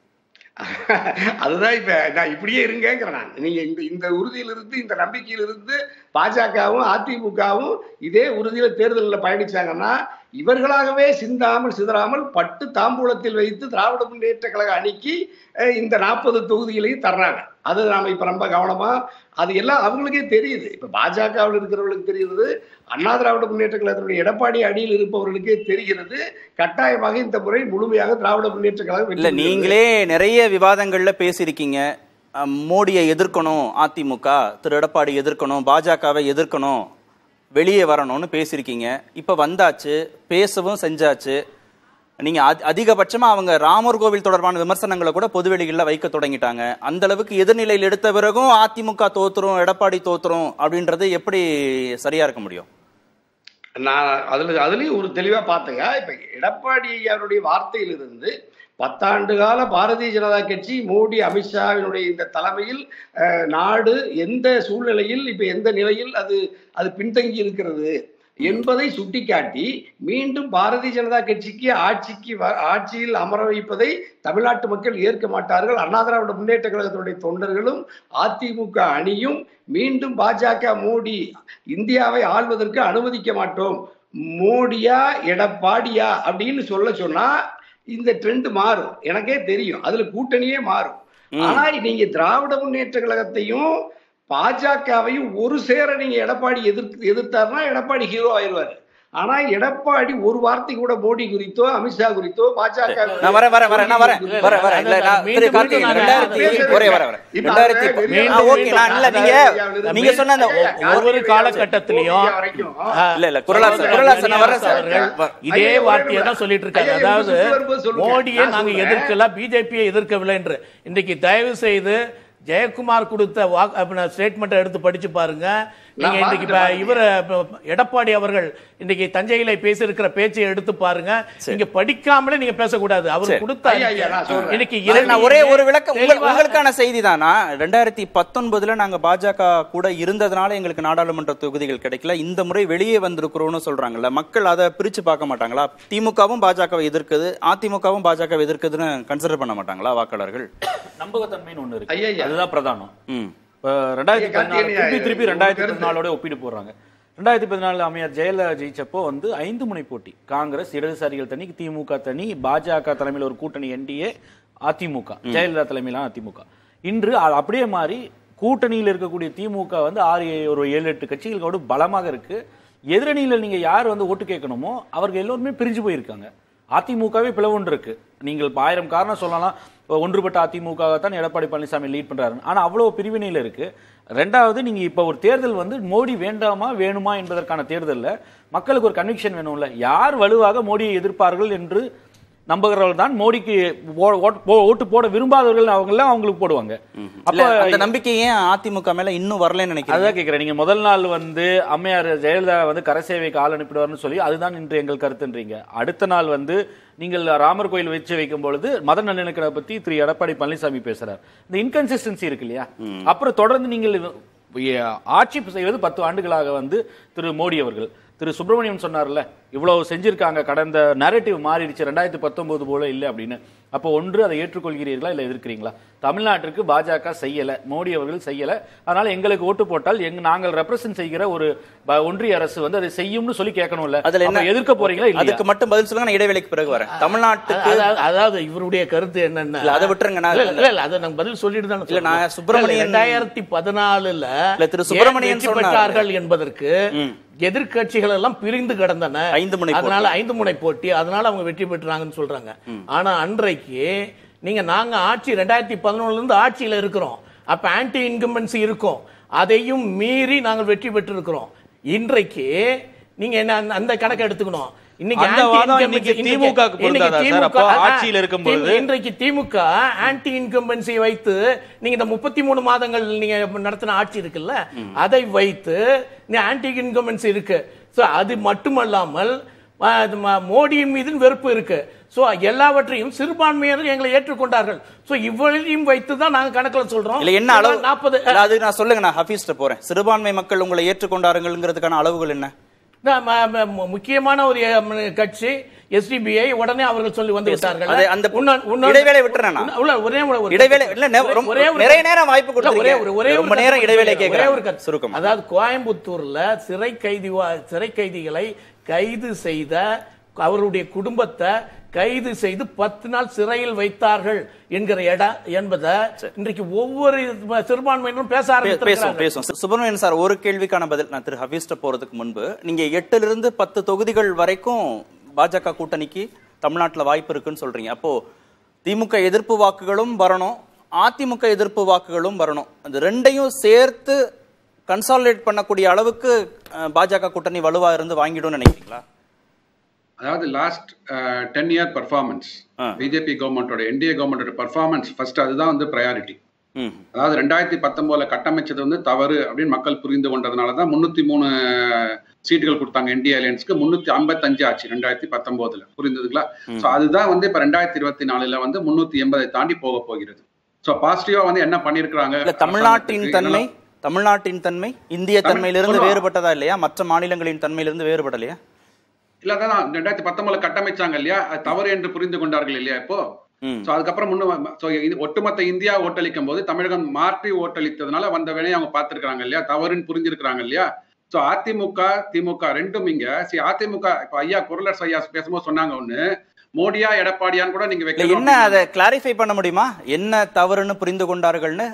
அதுதான் இப்ப நான் இப்படியே இருங்கிறேன் நான் நீங்க இந்த இந்த உறுதியிலிருந்து இந்த நம்பிக்கையிலிருந்து பாஜகவும் அதிமுகவும் இதே உறுதியில தேர்தலில் பயணிச்சாங்கன்னா இவர்களாகவே சிந்தாமல் சிதறாமல் பட்டு தாம்பூலத்தில் வைத்து திராவிட முன்னேற்ற கழக அணிக்கு அஹ், இந்த நாற்பது தொகுதிகளையும் தர்றாங்க அது நாம இப்ப ரொம்ப கவனமா அது எல்லாம் அவங்களுக்கே தெரியுது இப்ப பாஜகவில் இருக்கிறவர்களுக்கு தெரியுது அண்ணா திராவிட முன்னேற்ற கழகத்தினுடைய எடப்பாடி அணியில் இருப்பவர்களுக்கே தெரிகிறது கட்டாயமாக இந்த முறை முழுமையாக திராவிட முன்னேற்ற கழகம் வெற்றி
இல்ல
பெறுகிறது.
நீங்களே நிறைய விவாதங்கள்ல பேசியிருக்கீங்க அஹ், மோடியை எதிர்க்கணும் அதிமுக திரு எடப்பாடி எதிர்க்கணும் பாஜகவை எதிர்க்கணும் வெளியே வரணும்னு பேசியிருக்கீங்க இப்ப வந்தாச்சு பேசவும் செஞ்சாச்சு நீங்க அதி- அதிகபட்சமா அவங்க ராமர் கோவில் தொடர்பான விமர்சனங்களை கூட பொதுவெளிகளில் வைக்க தொடங்கிட்டாங்க அந்த அளவுக்கு எதிர்நிலையில் எடுத்த பிறகும் அதிமுக தோத்துரும் எடப்பாடி தோத்துரும் அப்படின்றது எப்படி சரியா இருக்க முடியும்
நான் அதுல அதுலயும் ஒரு தெளிவா பார்த்தேங்க இப்ப எடப்பாடி ஐயாருடைய வார்த்தையிலிருந்து பத்தாண்டு கால பாரதிய ஜனதா கட்சி மோடி அமித்ஷாவினுடைய இந்த தலைமையில் அஹ், நாடு எந்த சூழ்நிலையில் இப்ப எந்த நிலையில் அது அது பின்தங்கி இருக்கிறது என்பதை சுட்டிக்காட்டி மீண்டும் பாரதிய ஜனதா கட்சிக்கு ஆட்சிக்கு வ- ஆட்சியில் அமர வைப்பதை தமிழ்நாட்டு மக்கள் ஏற்க மாட்டார்கள் அண்ணா திராவிட முன்னேற்ற கழகத்துடைய தொண்டர்களும் அதிமுக அணியும் மீண்டும் பாஜக மோடி இந்தியாவை ஆள்வதற்கு அனுமதிக்க மாட்டோம் மோடியா எடப்பாடியா அப்படின்னு சொல்ல சொன்னா இந்த ட்ரெண்ட் மாறும் எனக்கே தெரியும் அதுல கூட்டணியே மாறும் ஆனா நீங்க திராவிட முன்னேற்ற கழகத்தையும் பாஜகவையும் ஒரு சேர நீங்க எடப்பாடி எதிர்த்து எதிர்த்தாருன்னா எடப்பாடி ஹீரோ ஆயிடுவாரு ஆனா எடப்பாடி ஒரு வார்த்தை கூட மோடி குறித்தோ அமித்ஷா குறித்தோ பாஜக
நான் வரேன் வரேன் வரேன் நான் வரேன் வரேன் வரேன் இல்ல நான் திரு கார்த்திகேயன் ரெண்டாயிரத்தி ஒரே வரேன் வரேன்
இப்ப
ரெண்டாயிரத்தி
அது
பத்து-
மீண்டும்
ஆ, ஓகே நான் இல்ல நீங்க நீங்க சொன்ன அந்த
ஒவ்வொரு காலகட்டத்திலையும்
வரைக்கும்
ஆ,
இல்ல, இல்ல, குரலாசன், குரலாசன், நான் வரேன் சார்.
அவர்கள் இதே
ஐயா,
வார்த்தையை தான் சொல்லிட்டு இருக்காங்க
ஐயா,
அதாவது
இவங்க வரும்போது சொல்லுங்க.
மோடியை
நான்
நாங்க
சொல்றேன்.
எதிர்க்கல பிஜேபியை எதிர்க்கவில்லை என்று இன்னைக்கு தயவு செய்து ஜெயக்குமார் கொடுத்த ஸ்டேட்மெண்ட்டை எடுத்து படிச்சு பாருங்க நீங்க இன்னைக்கு இப்ப இவர் எடப்பாடி அவர்கள் இன்னைக்கு தஞ்சையில பேசியிருக்கிற பேச்சை எடுத்து பாருங்க நீங்க படிக்காமலே நீங்க பேசக்கூடாது அவர்
சரி.
கொடுத்த
ஐயா, ஐயா, நான் சொல்றேன்.
இன்னைக்கு
சரி,
இரண்டு
நான் ஒரே ஒரு விளக்கம் உங்கள்-
தெளிவாக-
உங்களுக்கான செய்தி தானா ரெண்டாயிரத்தி பத்தொன்பதுல நாங்க பாஜக கூட இருந்ததுனால எங்களுக்கு நாடாளுமன்ற தொகுதிகள் கிடைக்கல இந்த முறை வெளியே வந்திருக்கிறோம்னு சொல்றாங்கல்ல மக்கள் அதை பிரிச்சு பார்க்க மாட்டாங்களா திமுகவும் பாஜகவை எதிர்க்குது அதிமுகவும் பாஜகவை எதிர்க்குதுன்னு கன்சிடர் பண்ண மாட்டாங்களா வாக்காளர்கள்
நம்பகத்தன்மைன்னு ஒண்ணு
ஐயா,
இருக்கு
ஐயா.
அதுதான் பிரதானம்
ம்
இப்ப ரெண்டாயிரத்தி
ஐயா,
பதினாலு
கார்த்திகேயன்
திருப்பி
ஐயா,
திருப்பி
உங்க
ரெண்டாயிரத்தி
கருத்து.
பதினாலோட ஒப்பிட்டு போடுறாங்க ரெண்டாயிரத்தி பதினாலு அம்மையார் ஜெயலலிதா ஜெயிச்சப்போ வந்து ஐந்து முனை போட்டி காங்கிரஸ் இடதுசாரிகள் தனி திமுக தனி பாஜக தலைமையில் ஒரு கூட்டணி என்டிஏ அதிமுக ஜெயலலிதா தலைமையிலான அதிமுக இன்று அது அப்படியே மாறி கூட்டணியில் இருக்கக்கூடிய திமுக வந்து ஆறு ஏ- ஒரு ஏழு எட்டு கட்சிகளோடு பலமாக இருக்கு எதிரணியில் நீங்க யார் வந்து ஓட்டு கேட்கணுமோ அவர்கள் எல்லோருமே பிரிஞ்சு போயிருக்காங்க அதிமுகவே பிளவுண்டு இருக்கு நீங்கள் இப்ப ஆயிரம் காரணம் சொல்லலாம் இப்ப ஒன்றுபட்ட அதிமுக தான் எடப்பாடி பழனிசாமி லீட் பண்றாரு ஆனா அவ்வளவு பிரிவினையில இருக்கு ரெண்டாவது நீங்க இப்ப ஒரு தேர்தல் வந்து மோடி வேண்டாமா வேணுமா என்பதற்கான தேர்தல்ல மக்களுக்கு ஒரு கன்விக்ஷன் வேணும்ல யார் வலுவாக மோடியை எதிர்ப்பார்கள் என்று நம்புகிறவர்கள் தான் மோடிக்கு ஓ- ஓட்- போ- ஓட்டு போட விரும்பாதவர்கள் அவங்க எல்லாம் அவங்களுக்கு போடுவாங்க
இல்ல,
அப்ப
அந்த நம்பிக்கை ஏன் அதிமுக மேல இன்னும் வரலன்னு நினைக்கிறேன்
அதான் கேக்குறேன் நீங்க முதல் நாள் வந்து அம்மையார் ஜெயலலிதா வந்து கரை சேவைக்கு ஆள் அனுப்பிடுவார்னு சொல்லி அதுதான் இன்று எங்கள் கருத்துன்றீங்க அடுத்த நாள் வந்து நீங்கள் ராமர் கோயில் வச்சு வைக்கும் பொழுது மத நல்லிணக்கத்தை பத்தி திரு எடப்பாடி பழனிசாமி பேசுறார் இந்த இன்கன்சிஸ்டன்சி இருக்கு இல்லையா அப்புறம் தொடர்ந்து நீங்கள் எ, ஆட்சி செய்வது பத்து ஆண்டுகளாக வந்து திரு மோடி அவர்கள் திரு சுப்பிரமணியன் சொன்னார்ல இவ்வளவு செஞ்சிருக்காங்க கடந்த நரேட்டிவ் மாறிடுச்சு ரெண்டாயிரத்தி பத்தொன்பது போல இல்லை அப்படின்னு அப்போ ஒன்று அதை ஏற்றுக்கொள்கிறீர்களா இல்லை எதிர்க்கிறீங்களா தமிழ்நாட்டிற்கு பாஜக செய்யல மோடி அவர்கள் செய்யல அதனால எங்களுக்கு ஓட்டு போட்டால் எங்க நாங்கள் ரெப்ரசன்ட் செய்கிற ஒரு ப- ஒன்றிய அரசு வந்து அதை செய்யும்னு சொல்லி கேட்கணும்ல
அதுல என்ன
அப்ப எதிர்க்க போறீங்களா இல்லையா
அதுக்கு மட்டும் பதில் சொல்லுங்க நான் இடைவேளைக்கு பிறகு வரேன் தமிழ்நாட்டுக்கு
அதாவது அதாவது இவருடைய கருத்து என்னன்னா
இல்ல, அதை விட்டுருங்க, நான்
இல்ல, இல்ல, இல்ல, அதை நாங்க பதில் சொல்லிட்டு தானே
இல்ல, நான்
சொல்றேன்.
சுப்பிரமணியன்
இல்ல, ரெண்டாயிரத்தி பதினாலுல
இல்ல, திரு சுப்பிரமணியன்
ஏன் வெற்றி
சொன்னார்.
பெற்றார்கள் என்பதற்கு எதிர்க்கட்சிகள் எல்லாம் பிரிந்து கிடந்தன
ஐந்து முனை
அதனால ஐந்து முனை போட்டி அதனால அவங்க வெற்றி பெற்றாங்கன்னு சொல்றாங்க ஆனா அன்றைக்கு நீங்க நாங்க ஆட்சி ரெண்டாயிரத்தி பதினொன்னுல இருந்து ஆட்சியில இருக்கிறோம் அப்ப ஆன்டி இன்கம்பன்சி இருக்கும் அதையும் மீறி நாங்கள் வெற்றி பெற்றிருக்கிறோம் இன்றைக்கு நீங்க என்ன அந்த- அந்த கணக்கை எடுத்துக்கணும் இன்னைக்கு
அந்த
anti
வாதம்
incumbency-
இன்னைக்கு
இன்னைக்கு-
திமுக க்கு
இன்னைக்கு
பொருந்தாதா சார்?
திமுக
அப்போ
அதான்,
ஆட்சியில் இருக்கும்போது-
திமு- இன்றைக்கு திமுக ஆன்டி இன்கம்பன்சி வைத்து நீங்க இந்த முப்பத்தி மூணு மாதங்கள் நீங்க நடத்தின ஆட்சி இருக்குல்ல அதை வைத்து நீ ஆன்டி இன்கம்பன்சி இருக்கு சோ அது மட்டுமல்லாமல் ஆ, இது ம- மோடியின் மீது வெறுப்பு இருக்கு சோ எல்லாவற்றையும் சிறுபான்மையினர் எங்களை ஏற்றுக்கொண்டார்கள் சோ இவ்வளையும் வைத்து தான் நாங்க கணக்குல சொல்றோம்
இல்ல என்ன அளவு
நாற்பது
இல்ல, அது நான் சொல்லுங்க நான் ஹபீஸ்ட போறேன் சிறுபான்மை மக்கள் உங்களை ஏற்றுக்கொண்டாருங்கிறதுக்கான அளவுகள் என்ன
நான் ம- ம- மு- முக்கியமான ஒரு எம், கட்சி எஸ்டிபிஐ உடனே அவர்கள் சொல்லி வந்து விட்டார்கள்
அது அந்த
உன்ன- உன்ன-
இடைவேளை விட்டுறேன் நான்.
உள்ள ஒரே ஒரு- ஒரு
இடைவேளை இல்ல நெ-
ஒரே-
ரொம்ப-
ஒரே ஒரு
நிறைய
கருத்து.
நேரம் வாய்ப்பு
இல்ல, ஒரே
கொடுத்திருக்கீங்க.
ஒரு- ஒரே ஒரு
ரொம்ப
கருத்து
நேரம் இடைவேளை
ஒரே
கேட்கறாங்க.
ஒரு கருத்து.
சுருக்கமா.
அதாவது கோயம்புத்தூர்ல சிறை கைதி வா- சிறை கைதிகளை கைது செய்த அவருடைய குடும்பத்தை கைது செய்து பத்து நாள் சிறையில் வைத்தார்கள் என்கிற இடம் என்பதை இன்றைக்கு ஒவ்வொரு சிறுபான்மையினரும் பேச
பே- பேசுவோம்
ஆரம்பித்திருக்கிறாங்க
பேசுவோம் சு- சுப்பிரமணியன் சார் ஒரு கேள்விக்கான பதில் நான் திரு ஹபீஸ்ட போறதுக்கு முன்பு நீங்க எட்டுல இருந்து பத்து தொகுதிகள் வரைக்கும் பாஜக கூட்டணிக்கு தமிழ்நாட்டுல வாய்ப்பு இருக்குன்னு சொல்றீங்க அப்போ திமுக எதிர்ப்பு வாக்குகளும் வரணும் அதிமுக எதிர்ப்பு வாக்குகளும் வரணும் அது ரெண்டையும் சேர்த்து கன்சாலிடேட் பண்ணக்கூடிய அளவுக்கு அஹ், பாஜக கூட்டணி வலுவா இருந்து வாங்கிடும்னு நினைக்கிறீங்களா
அதாவது லாஸ்ட் டென் இயர் பர்ஃபார்மன்ஸ்
ஆ.
பிஜேபி கவர்மெண்டோட என்டிஏ கவர்மெண்டோட பர்ஃபார்மன்ஸ் ஃபர்ஸ்ட் அதுதான் வந்து ப்ரையாரிட்டி
ம்
அதாவது ரெண்டாயிரத்தி பத்தொன்பதுல கட்டமைச்சது வந்து தவறு அப்படின்னு மக்கள் புரிந்து கொண்டதுனால தான் முன்னூத்தி மூணு சீட்டுகள் கொடுத்தாங்க என்டிஏ அலையன்ஸ்க்கு முன்னூத்தி ஐம்பத்தஞ்சு ஆச்சு ரெண்டாயிரத்தி பத்தொன்பதுல புரிந்ததுங்களா சோ அதுதான் வந்து இப்ப ரெண்டாயிரத்தி இருபத்தி நாலுல வந்து முன்னூத்தி எண்பதை தாண்டி போக போகிறது சோ பாசிட்டிவா வந்து என்ன பண்ணிருக்காங்க
இல்ல தமிழ்நாட்டின் தன்மை தமிழ்நாட்டின் தன்மை இந்திய
தமிழ்
தன்மையிலிருந்து
சொல்லுவா.
வேறுபட்டதா இல்லையா மற்ற மாநிலங்களின் தன்மையிலிருந்து வேறுபடலையா
இல்ல அதான் ரெண்டாயிரத்தி பத்தொன்பதுல கட்டமைச்சாங்க இல்லையா அது தவறு என்று புரிந்து கொண்டார்கள் இல்லையா இப்போ
ம்.
சோ அதுக்கப்புறம் முன்ன சோ இது ஒட்டுமொத்த இந்தியா ஓட்டளிக்கும் போது தமிழகம் மாற்றி ஓட்டளித்ததுனால வந்த வினையை அவங்க பார்த்திருக்காங்க இல்லையா தவறுன்னு புரிஞ்சிருக்காங்க இல்லையா சோ அதிமுக திமுக ரெண்டும் இங்க சி அதிமுக இப்ப ஐயா குரலரசு ஐயா பேசும்போது சொன்னாங்க ஒண்ணு மோடியா எடப்பாடியான்னு கூட நீங்க
இல்ல
வைக்கணும்
என்ன
அப்படின்னாங்க.
அதை கிளாரிஃபை பண்ண முடியுமா என்ன தவறுன்னு புரிந்து கொண்டார்கள்னு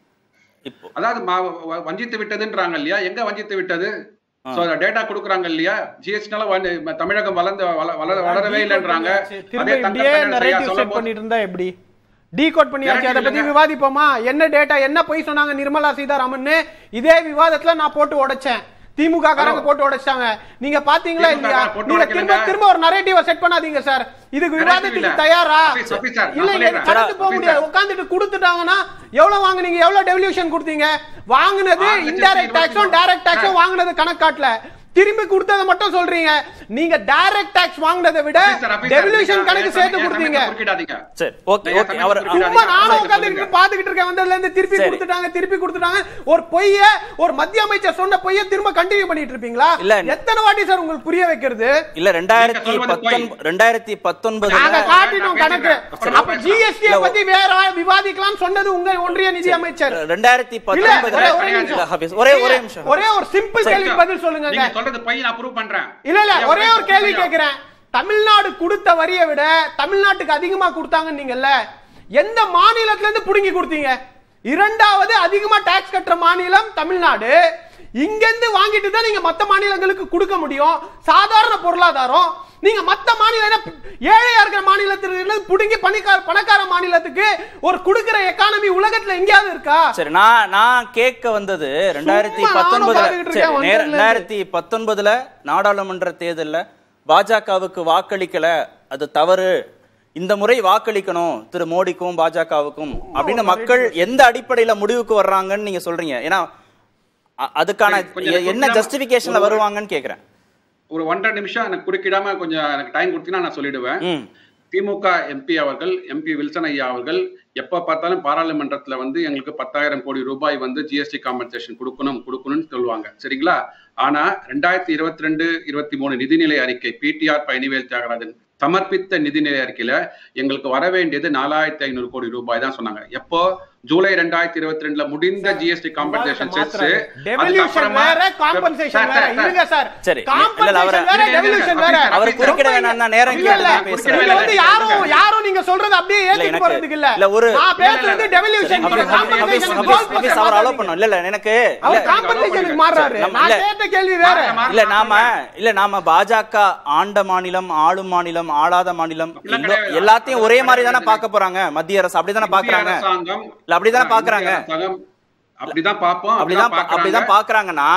இப்போ
அதாவது மா- வ- வஞ்சித்து விட்டதுன்றாங்க இல்லையா எங்க வஞ்சித்து விட்டது சோ டேட்டா கொடுக்குறாங்க இல்லையா ஜிஎஸ்டினால தமிழகம் வளர்ந்து வள- வளர வளரவே இல்லைன்றாங்க
திரும்ப
அதே
இப்படியே
தங்கத்தமிழ் ஐயா
நரேட்டிவ்
சொல்லும்
செட்
போது-
பண்ணிட்டு இருந்தா எப்படி டீகோட் பண்ணியாச்சு அதை
Narrative
பத்தி
இல்லைங்க.
விவாதிப்போமா என்ன டேட்டா என்ன பொய் சொன்னாங்க நிர்மலா சீதாராமன் இதே விவாதத்துல நான் போட்டு உடைச்சேன் திமுக காரங்க
Hello.
போட்டு உடைச்சாங்க நீங்க பாத்தீங்களா
திமுக
இல்லையா
போட்டு
நீங்க திரும்ப
உடைக்கலைங்க.
திரும்ப ஒரு நரேட்டிவ செட் பண்ணாதீங்க சார் இதுக்கு
Narrative
விவாதத்துக்கு
இல்ல.
தயாரா
Office, office sir, நான்
இல்ல இல்ல
சொல்லிடுறேன்.
கடந்து போக
Office
முடியாது
sir.
உட்கார்ந்துட்டு கொடுத்துட்டாங்கன்னா எவ்வளவு வாங்குனீங்க எவ்வளவு டெவல்யூஷன் கொடுத்தீங்க வாங்குனது
ஆறு லட்சத்தி
இன்டைரக்ட்
இருபத்தி
டாக்ஸும்
மூணு.
டைரக்ட் டாக்ஸும்
Sir.
வாங்குனது கணக்காட்டல திரும்பி கொடுத்ததை மட்டும் சொல்றீங்க நீங்க டைரக்ட் டாக்ஸ் வாங்குனதை விட
Officer, officer,
டெவல்யூஷன்
நீங்க
கணக்கு
என்
சேர்த்து
சமயத்தை
கொடுத்தீங்க
குறுக்கிடாதீங்க.
சரி ஓகே
நான்
ஓகே
என்
அவர்
சமயத்தை
சும்மா நானும்
சொல்லுங்க.
உட்கார்ந்துட்டு பாத்துக்கிட்டு இருக்கேன் வந்ததுல இருந்து திருப்பி
சரி.
கொடுத்துட்டாங்க திருப்பி கொடுத்துட்டாங்க ஒரு பொய்ய ஒரு மத்திய அமைச்சர் சொன்ன பொய்ய திரும்ப கண்டினியூ பண்ணிட்டு இருப்பீங்களா
இல்ல.
எத்தனை வாட்டி சார் உங்களுக்கு புரிய வைக்கிறது
இல்ல ரெண்டாயிரத்தி
நீங்க சொல்வது பொய்.
பத்தொன்பது ரெண்டாயிரத்தி பத்தொன்பதுல
நாங்க
நான்
காட்டினோம்
பேசுறேன்.
கணக்கு
அப்புறம்
அப்ப
பேசுறேன்.
ஜிஎஸ்டி
இல்ல,
பத்தி வேற ஆள் விவாதிக்கலாம் சொன்னது உங்க ஒன்றிய நிதி அமைச்சர்
ரெண்டாயிரத்தி
இல்ல,
பத்தொன்பதுல
ஒரே- ஒரே
இல்ல,
நிமிஷம்.
ஹபீஸ், ஒரே ஒரே நிமிஷம்
ஒரே ஒரு சிம்பிள் கேள்வி பதில் சொல்லுங்க
நீங்க சொல்றது பொய் நான் ப்ரூவ் பண்றேன்
இல்ல இல்ல
ஐயா,
ஒரே ஒரு கேள்வி
ஐயா.
கேக்குறேன் தமிழ்நாடு கொடுத்த வரியை விட தமிழ்நாட்டுக்கு அதிகமா கொடுத்தாங்கன்னு நீங்கல்ல எந்த மாநிலத்துல இருந்து புடுங்கி கொடுத்தீங்க இரண்டாவது அதிகமா டாக்ஸ் கட்டுற மாநிலம் தமிழ்நாடு இங்கிருந்து வாங்கிட்டு தான் நீங்க மத்த மாநிலங்களுக்கு கொடுக்க முடியும் சாதாரண பொருளாதாரம் நீங்க மத்த மாநிலம் என்ன ஏழையா இருக்கிற மாநிலத்திலிருந்து புடுங்கி பணிக்கார பணக்கார மாநிலத்துக்கு ஒரு கொடுக்கிற எக்கானமி உலகத்துல எங்கேயாவது இருக்கா
சரி நான் நான் கேட்க வந்தது ரெண்டாயிரத்தி
சும்மா நானும்
பத்தொன்பதுல
பார்த்துக்கிட்டு
சரி
இருக்கேன்,
நேர-
வந்ததுல இருந்து.
ரெண்டாயிரத்தி பத்தொன்பதுல நாடாளுமன்ற தேர்தல்ல பாஜகவுக்கு வாக்களிக்கல அது தவறு இந்த முறை வாக்களிக்கணும் திரு மோடிக்கும் பாஜகவுக்கும் அப்படின்னு மக்கள் எந்த அடிப்படையில முடிவுக்கு வர்றாங்கன்னு நீங்க சொல்றீங்க ஏன்னா அ- அதுக்கான
சரி, கொஞ்சம்
எ- என்ன
கொஞ்சம்
ஜஸ்டிபிகேஷன்ல
ஒரு-
வருவாங்கன்னு கேக்குறேன்
ஒரு ஒன்றரை நிமிஷம் எனக்கு குறுக்கிடாம கொஞ்சம் எனக்கு டைம் கொடுத்தீங்கன்னா நான் சொல்லிடுவேன்
ம்
திமுக எம்பி அவர்கள் எம்பி வில்சன் ஐயா அவர்கள் எப்ப பார்த்தாலும் பாராளுமன்றத்துல வந்து எங்களுக்கு பத்தாயிரம் கோடி ரூபாய் வந்து ஜிஎஸ்டி காம்பன்சேஷன் கொடுக்கணும் கொடுக்கணும்னு சொல்லுவாங்க சரிங்களா ஆனா ரெண்டாயிரத்தி இருபத்தி ரெண்டு இருபத்தி மூணு நிதிநிலை அறிக்கை பிடிஆர் பழனிவேல் தியாகராஜன் சமர்ப்பித்த நிதிநிலை அறிக்கையில எங்களுக்கு வர வேண்டியது நாலாயிரத்தி ஐநூறு கோடி ரூபாய் தான் சொன்னாங்க எப்போ ஜூலை ரெண்டாயிரத்தி இருபத்தி ரெண்டுல முடிந்த ஜிஎஸ்டி காம்பன்சேஷன் செஸ்
டெவல்யூஷன் வேற காம்பன்சேஷன் வேற இருங்க சார்
சரி. இல்ல, இல்ல, அவரை-
காம்பன்சேஷன் வேற
இருங்க, இருங்க,
டெவல்யூஷன் வேற
இருங்க,
அவர் குறுக்கிட வேணாம்னா நேரம்
இல்ல, இல்ல,
கேட்டு பேசுறேன்
இதுல வந்து யாரும் யாரும் நீங்க சொல்றது அப்படியே ஏத்துட்டு
எனக்கு-
போறதுக்கு இல்ல
இல்ல, ஒரு-
நான் பேசுறது
இல்ல,
டெவல்யூஷன்
இல்ல,
நீங்க
இல்ல,
ஹபீஸ்,
காம்பன்சேஷன்
ஹபீஸ், ஹபீஸ், அவர் அலோ பண்ணும் இல்ல இல்ல எனக்கு
அவர்
இல்ல,
காம்பன்சேஷனுக்கு மாறாரு
நம்ம-
நான்
இல்ல.
கேட்ட கேள்வி வேற
மாறல,
இல்ல நாம இல்ல நாம பாஜக ஆண்ட மாநிலம் ஆளும் மாநிலம் ஆளாத மாநிலம்
இல்ல,
இன்னும்
கிடையாது.
எல்லாத்தையும் ஒரே மாதிரி தானே
கிடையாது.
பார்க்க போறாங்க மத்திய அரசு அப்படிதானே
இந்திய
பாக்குறாங்க
அரசாங்கம்
இல்ல அப்படிதானே பாக்குறாங்க
இந்திய அரசாங்கம் அப்படிதான் பார்ப்போம்
அப்படிதான் பா- அப்படிதான் பாக்குறாங்கன்னா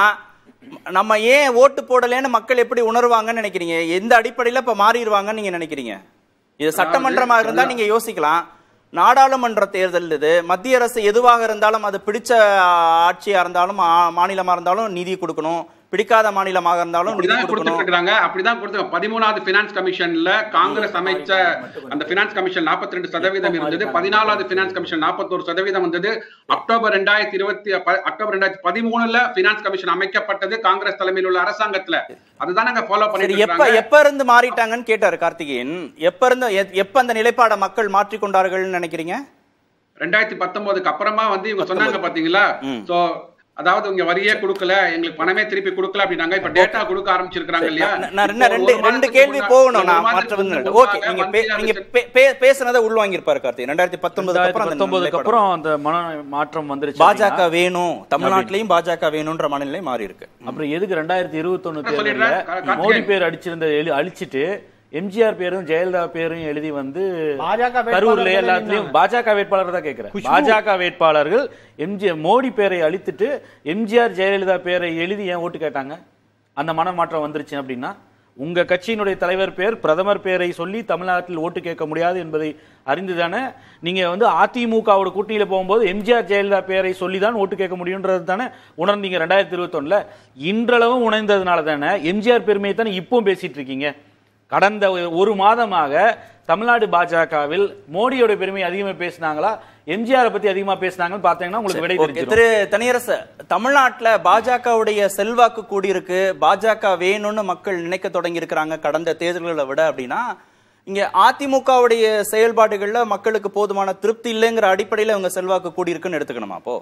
நம்ம ஏன் ஓட்டு போடலைன்னு மக்கள் எப்படி உணர்வாங்கன்னு நினைக்கிறீங்க எந்த அடிப்படையில இப்ப மாறிடுவாங்கன்னு நீங்க நினைக்கிறீங்க இது சட்டமன்றமா இருந்தா நீங்க யோசிக்கலாம் நாடாளுமன்ற தேர்தல் இது மத்திய அரசு எதுவாக இருந்தாலும் அது பிடிச்ச ஆட்சியா இருந்தாலும் ஆ- மாநிலமா இருந்தாலும் நிதி கொடுக்கணும் பிடிக்காத மாநிலமாக இருந்தாலும் நிதி
அப்படிதான்
கொடுக்கணும்
கொடுத்துட்டு இருக்காங்க அப்படிதான் கொடுத்தாங்க பதிமூணாவது பினான்ஸ் கமிஷன்ல காங்கிரஸ் அமைச்ச அந்த பினான்ஸ் கமிஷன் 42% ரெண்டு சதவீதம் இருந்தது பதினாலாவது பினான்ஸ் கமிஷன் 41% சதவீதம் வந்தது அக்டோபர் ரெண்டாயிரத்தி இருபத்தி அக்டோபர் ரெண்டாயிரத்தி பதிமூணுல பினான்ஸ் கமிஷன் அமைக்கப்பட்டது காங்கிரஸ் தலைமையில் உள்ள அரசாங்கத்துல அதுதான் நாங்க ஃபாலோ
சரி
பண்ணிட்டு
எப்ப
இருக்காங்க
எப்ப இருந்து மாறிட்டாங்கன்னு கேட்டாரு கார்த்திகேயன் எப்ப இருந்து எ- எப்ப அந்த நிலைப்பாட மக்கள் மாற்றிக்கொண்டார்கள்னு நினைக்கிறீங்க
ரெண்டாயிரத்தி பத்தொன்பதுக்கு அப்புறமா வந்து இவங்க சொன்னாங்க பாத்தீங்களா
ம்.
சோ அதாவது இவங்க வரியே கொடுக்கல எங்களுக்கு பணமே திருப்பி கொடுக்கல அப்படின்னாங்க இப்ப டேட்டா கொடுக்க ஆரம்பிச்சிருக்காங்க இல்லையா
நான் நான்
இப்போ
ரெண்டு
ஒரு
ரெண்டு ரெண்டு
மாதத்துக்கு
கேள்வி
முன்னா-
போகணும்
ஒரு
நான்
மாதத்துக்கு
மற்றவங்க
முன்னாக
ஓகே நீங்க பே-
மத்திய
நீங்க
அமைச்சர்
பே- பே- பேசுனதை உள்வாங்கியிருப்பாரு கார்த்தி ரெண்டாயிரத்தி பத்தொன்பதுக்கு அப்புறம் அந்த
பத்தொன்பதுக்கு
நிலைப்பாடு.
அப்புறம் அந்த மன மாற்றம் வந்துருச்சு
பாஜக
அப்படின்னா,
வேணும் தமிழ்நாட்டிலையும் பாஜக வேணும்ன்ற மனநிலை மாறி இருக்கு
அப்புறம் எதுக்கு ரெண்டாயிரத்தி இருபத்தொன்னு
நான் சொல்லிடுறேன்.
தேர்தலில்
கா- கார்த்திகேயன்.
மோடி பேர் அடிச்சிருந்த எழு- அழிச்சிட்டு எம்ஜிஆர் பேரும் ஜெயலலிதா பேரும் எழுதி வந்து
பாஜக வேட்பாளர்
கரூர்ல
தானே
எல்லாத்துலயும்
நின்னாங்க.
பாஜக வேட்பாளர் தான் கேட்கிறேன்
குஷ்பு.
பாஜக வேட்பாளர்கள் எம்ஜி மோடி பேரை அழித்துட்டு எம்ஜிஆர் ஜெயலலிதா பேரை எழுதி ஏன் ஓட்டு கேட்டாங்க அந்த மனமாற்றம் வந்துருச்சு அப்படின்னா உங்க கட்சியினுடைய தலைவர் பேர் பிரதமர் பேரை சொல்லி தமிழ்நாட்டில் ஓட்டு கேட்க முடியாது என்பதை அறிந்துதானே நீங்க வந்து அதிமுகவோட கூட்டணியில போகும்போது எம்ஜிஆர் ஜெயலலிதா பேரை சொல்லி தான் ஓட்டு கேட்க முடியுன்றது தானே உணர்ந்தீங்க ரெண்டாயிரத்தி இருபத்தொன்னுல இன்றளவும் உணர்ந்ததுனால தானே எம்ஜிஆர் பெருமையை தானே இப்பவும் பேசிட்டு இருக்கீங்க கடந்த ஒரு மாதமாக தமிழ்நாடு பாஜகவில் மோடியோட பெருமை அதிகமா பேசினாங்களா எம்ஜிஆர் பத்தி அதிகமா பேசினாங்கன்னு பாத்தீங்கன்னா உங்களுக்கு விடை
ஓகே,
தெரிஞ்சிடும்
திரு தனியரசு தமிழ்நாட்டுல பாஜகவுடைய செல்வாக்கு கூடியிருக்கு பாஜக வேணும்னு மக்கள் நினைக்க தொடங்கி இருக்கிறாங்க கடந்த தேர்தல்களை விட அப்படின்னா இங்க அதிமுகவுடைய செயல்பாடுகள்ல மக்களுக்கு போதுமான திருப்தி இல்லைங்கிற அடிப்படையில இவங்க செல்வாக்கு கூடியிருக்குன்னு எடுத்துக்கணுமா அப்போ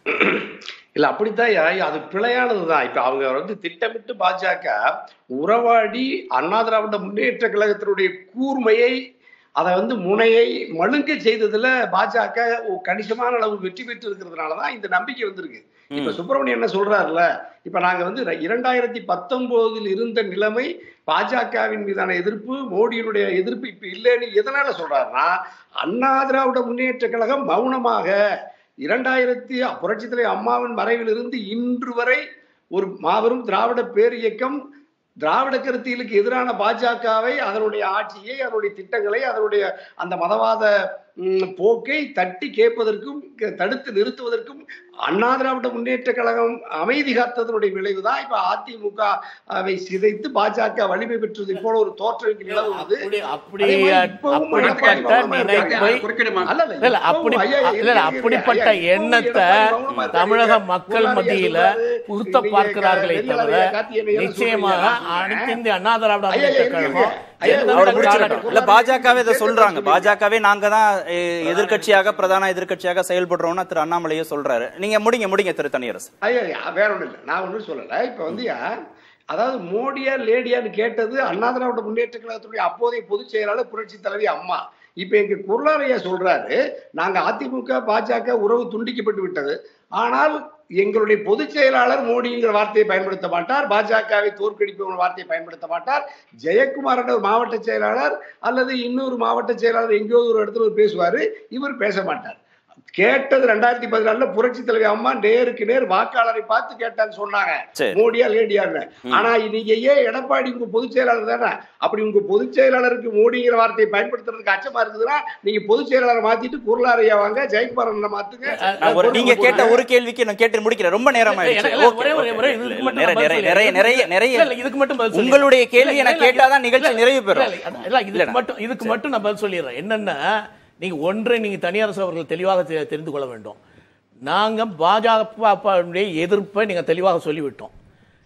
இல்ல அப்படித்தான் யா- அது பிழையானதுதான் இப்ப அவங்க வந்து திட்டமிட்டு பாஜக உறவாடி அண்ணா திராவிட முன்னேற்ற கழகத்தினுடைய கூர்மையை அதை வந்து முனையை மழுங்க செய்ததுல பாஜக ஒரு கணிசமான அளவு வெற்றி பெற்று இருக்கிறதுனாலதான் இந்த நம்பிக்கை வந்திருக்கு இப்ப சுப்பிரமணியன் என்ன சொல்றாருல இப்ப நாங்க வந்து ர- இரண்டாயிரத்தி பத்தொன்பதில் இருந்த நிலைமை பாஜகவின் மீதான எதிர்ப்பு மோடியினுடைய எதிர்ப்பு இப்ப இல்லைன்னு எதனால சொல்றாருன்னா அண்ணா திராவிட முன்னேற்ற கழகம் மௌனமாக இரண்டாயிரத்தி புரட்சித் தலைவர் அம்மாவின் மறைவிலிருந்து இன்று வரை ஒரு மாபெரும் திராவிட பேர் இயக்கம் திராவிட கருத்தியலுக்கு எதிரான பாஜகவை அதனுடைய ஆட்சியை அதனுடைய திட்டங்களை அதனுடைய அந்த மதவாத ம், போக்கை தட்டி கேட்பதற்கும் க- தடுத்து நிறுத்துவதற்கும் அண்ணா திராவிட முன்னேற்ற கழகம் அமைதி காத்ததனுடைய விளைவுதான் இப்ப அதிமுக வை சிதைத்து பாஜக வலிமை பெற்றது போல ஒரு தோற்றம் இங்கு நிலவுவது
அப்படி அப்படி
அதே மாதிரி இப்பவும்
அப்படிப்பட்ட
எடப்பாடி
நினைப்பை
குறுக்கிடுமா
அல்ல,
இல்ல, இல்ல, அப்படி
இப்பவும் ஐயா,
இல்ல, இல்ல,
இருங்க,
அப்படிப்பட்ட
ஐயா, இப்பவும்
எண்ணத்தை
எடப்பாடி மௌனமா இருக்காரு.
தமிழக மக்கள்
பொருளாதார
மத்தியில
சொல்றாரு,
புகுத்த
நீங்க
பார்க்கிறார்களே
வெளியாளர்
தவிர
ஐயா கார்த்தி என்னை எல்லாம்
நிச்சயமாக
சொல்றீங்க.
அனைத்து இந்திய அண்ணா திராவிட
ஐயா,
முன்னேற்ற
இருங்க,
கழகம்
ஐயா,
எந்த
அவரை
அவரை முடிச்சிருக்கட்டும்
காலகட்டத்திலும்
இல்ல பாஜகவே இதை சொல்றாங்க பாஜகவே நாங்க தான் எ- எதிர்க்கட்சியாக பிரதான எதிர்க்கட்சியாக செயல்படுறோம்னு திரு அண்ணாமலையே சொல்றாரு நீங்க முடிங்க முடிங்க திரு தனியரசு
ஐயா ஐயா, வேற ஒண்ணும் இல்லை நான் ஒன்றும் சொல்லலை இப்ப வந்து அதாவது மோடியா லேடியான்னு கேட்டது அண்ணா திராவிட முன்னேற்ற கழகத்துடைய அப்போதைய பொதுச் செயலாளர் புரட்சி தலைவி அம்மா இப்ப எங்க குரலாரையா சொல்றாரு நாங்க அதிமுக பாஜக உறவு துண்டிக்கப்பட்டு விட்டது ஆனால் எங்களுடைய பொதுச் செயலாளர் மோடிங்கிற வார்த்தையை பயன்படுத்த மாட்டார் பாஜகவை தோற்கடிப்புங்கிற வார்த்தையை பயன்படுத்த மாட்டார் ஜெயக்குமார் என்ற ஒரு மாவட்ட செயலாளர் அல்லது இன்னொரு மாவட்ட செயலாளர் எங்கேயோ ஒரு இடத்துல ஒரு பேசுவாரு இவர் பேச மாட்டார் கேட்டது ரெண்டாயிரத்தி பதினாலுல புரட்சி தலைவி அம்மா நேருக்கு நேர் வாக்காளரை பார்த்து கேட்டான்னு சொன்னாங்க
சரி.
மோடியா லேடியான்னு ஆனா நீங்க ஏன் எடப்பாடி உங்க பொதுச் செயலாளர் தானே அப்படி உங்க பொதுச் செயலாளருக்கு மோடிங்கிற வார்த்தையை பயன்படுத்துறதுக்கு அச்சமா இருக்குதுன்னா நீங்க பொதுச் செயலாளரை மாத்திட்டு குரலாரையா வாங்க ஜெயக்குமார் அண்ணனை மாத்துங்க
நான் ஒரு- நீங்க கேட்ட ஒரு கேள்விக்கு நான் கேட்டு முடிக்கிறேன் ரொம்ப நேரம்
இல்ல,
ஆயிடுச்சு.
இல்ல,
ஓகே,
ஒரே ஒரு-
ஓகே.
ஒரே
இல்ல,
இதுக்கு
இல்ல,
மட்டும்
நிறைய
நான்
நிறைய
பதில்
நிறைய நிறைய
சொல்லிடுறேன்.
நிறைய
இல்ல, இல்ல, இதுக்கு மட்டும் பதில் சொல்லிடுறேன்.
உங்களுடைய கேள்வியை
இல்ல,
நான்
இல்ல,
கேட்டாதான் நிகழ்ச்சி
இல்ல,
நிறைவு பெறும்
இல்ல, இல்ல, இல்ல, இதுக்கு மட்டும் இதுக்கு மட்டும் நான் பதில் சொல்லிடுறேன் என்னன்னா நீங்க ஒன்றை நீங்க தனியரசு அவர்கள் தெளிவாக தெ- தெரிந்து கொள்ள வேண்டும் நாங்க பாஜகவுடைய எதிர்ப்பை நீங்க தெளிவாக சொல்லிவிட்டோம்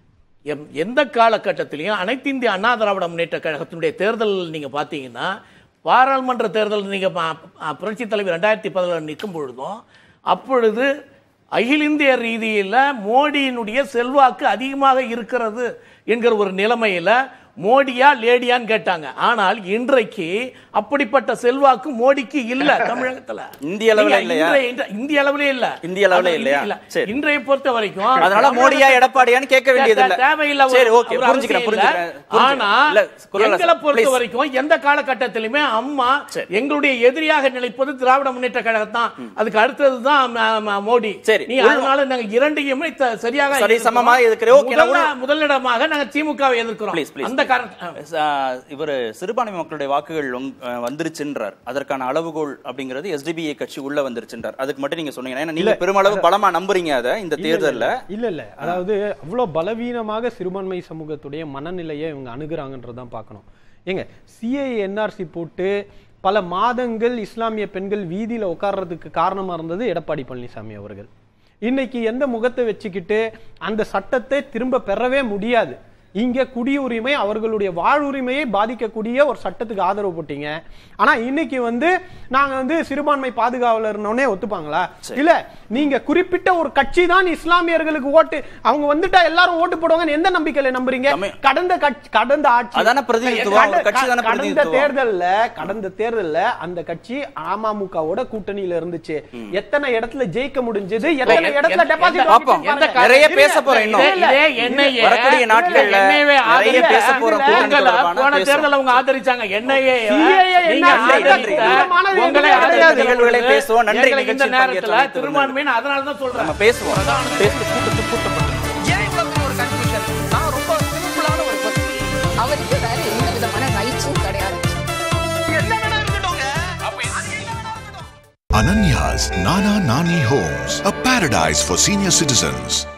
எம்- எந்த காலகட்டத்திலையும் அனைத்து இந்திய அண்ணா திராவிட முன்னேற்ற கழகத்தினுடைய தேர்தல் நீங்க பாத்தீங்கன்னா பாராளுமன்ற தேர்தல் நீங்க ப- ப- புரட்சி தலைவர் ரெண்டாயிரத்தி பதினொன்று நிற்கும் பொழுதும் அப்பொழுது அகில இந்திய ரீதியில் மோடியினுடைய செல்வாக்கு அதிகமாக இருக்கிறது என்கிற ஒரு நிலைமையில மோடியா லேடியான்னு கேட்டாங்க ஆனால் இன்றைக்கு அப்படிப்பட்ட செல்வாக்கு மோடிக்கு இல்ல தமிழகத்துல
இந்திய அளவுல
நீங்க
இல்லையா?
இன்றைய- இன்ற- இந்திய அளவிலே இல்ல
இந்திய அளவுல
அது
இல்லையா?
இல்ல.
சரி.
இன்றைய பொறுத்த வரைக்கும்
அதனால மோடியா எடப்பாடியான்னு கேட்க வேண்டியது இல்ல
தே- தேவையில்ல ஒரு-
சரி ஓகே
ஒரு
புரிஞ்சுக்கிறேன்
அவசியம் இல்ல.
புரிஞ்சுக்கிறேன் புரிஞ்சுக்கிறேன்.
ஆனா
இல்ல, குரல்
எங்களை பொறுத்த
please.
வரைக்கும் எந்த காலகட்டத்திலுமே அம்மா
சரி.
எங்களுடைய எதிரியாக நினைப்பது திராவிட முன்னேற்ற கழகம் தான் அதுக்கு அடுத்ததுதான் ம- ம- மோடி
சரி.
நீ
உள்-
அதனால நாங்க இரண்டையுமே த- சரியாக
சரி,
எதிர்க்கிறோம்.
சமமா எதிர்க்கிறோம். ஓகே, நான்
முதல்ல-
உள்-
முதலிடமாக நாங்க திமுகவை எதிர்க்கிறோம்
Please, please,
அந்த
please.
காரணம்
இவர் சிறுபான்மை மக்களுடைய வாக்குகள் உங்க- அஹ், வந்துருச்சுன்றார் அதற்கான அளவுகோல் அப்படிங்கிறது எஸ்டிபிஐ கட்சி உள்ள வந்துருச்சுன்றார் அதுக்கு மட்டும் நீங்க சொன்னீங்க ஏன்னா நீங்க பெருமளவு பலமா நம்புறீங்க அதை இந்த தேர்தல்ல
இல்ல இல்ல அதாவது அவ்வளவு பலவீனமாக சிறுபான்மை சமூகத்துடைய மனநிலையை இவங்க அணுகுறாங்கன்றதான் பார்க்கணும் ஏங்க சிஐ என்ஆர்சி போட்டு பல மாதங்கள் இஸ்லாமிய பெண்கள் வீதியில உட்கார்றதுக்கு காரணமா இருந்தது எடப்பாடி பழனிசாமி அவர்கள் இன்னைக்கு எந்த முகத்தை வச்சுக்கிட்டு அந்த சட்டத்தை திரும்ப பெறவே முடியாது இங்க குடியுரிமை அவர்களுடைய வாழ்வுரிமையை பாதிக்கக்கூடிய ஒரு சட்டத்துக்கு ஆதரவு போட்டீங்க ஆனா இன்னைக்கு வந்து நாங்க வந்து சிறுபான்மை பாதுகாவலர்னே ஒத்துப்பாங்களா இல்ல நீங்க குறிப்பிட்ட ஒரு கட்சி தான் இஸ்லாமியர்களுக்கு ஓட்டு அவங்க வந்துட்டா எல்லாரும் ஓட்டு போடுவாங்கன்னு எந்த நம்பிக்கையில நம்புறீங்க
தமிழ்-
கடந்த கட்சி கடந்த ஆட்சி
அதான பிரதிநிதித்துவம்,
கடந்த-
ஒரு கட்சி தானே
கடந்த
பிரதிநிதித்துவம்.
தேர்தல்ல கடந்த தேர்தல்ல அந்த கட்சி அமமுகவோட கூட்டணியில இருந்துச்சு எத்தனை இடத்துல ஜெயிக்க முடிஞ்சது எத்தனை
எந்த-
இடத்துல
எந்த-
டெபாசிட்
பார்ப்போம். நிறைய பேச போறோம் இன்னும்.
இதே- இதே எண்ணெயை-
வரக்கூடிய நாட்கள்ல
எண்ணெயை
நிறைய
ஆதரிக்க-
பேச போறோம்.
உங்களை
தொடர்பான
போன
பேசுவோம்.
தேர்தல் அவங்க ஆதரிச்சாங்க எண்ணெயை
CAA
நீங்க
என்ன
ஆதரித்த
ஆதரித்த
உங்களை
கிடையாது.
ஆதரித்த
நிகழ்வுகளை பேசுவோம். நன்றி
எங்களை இந்த
நிகழ்ச்சியில்
நேரத்துல
பங்கேற்றமைக்கு
திருமான்மைன்னு அதனால தான் சொல்றேன்
நம்ம பேசுவோம் பேசி கூட்டத்துக்கு கூட்டப்பட்டு
ஏன் இவ்வளவு பெரிய ஒரு கன்ஃபியூஷன் நான் ரொம்ப சிம்பிளான ஒரு person.
அவருக்கு வேற எந்த விதமான ரைட்ஸும் கிடையாது
என்ன வேணா இருக்கட்டும்ங்க அப்ப அது என்ன வேணா இருக்கட்டும்
Ananya's Nana Nani Homes, a paradise for senior citizens.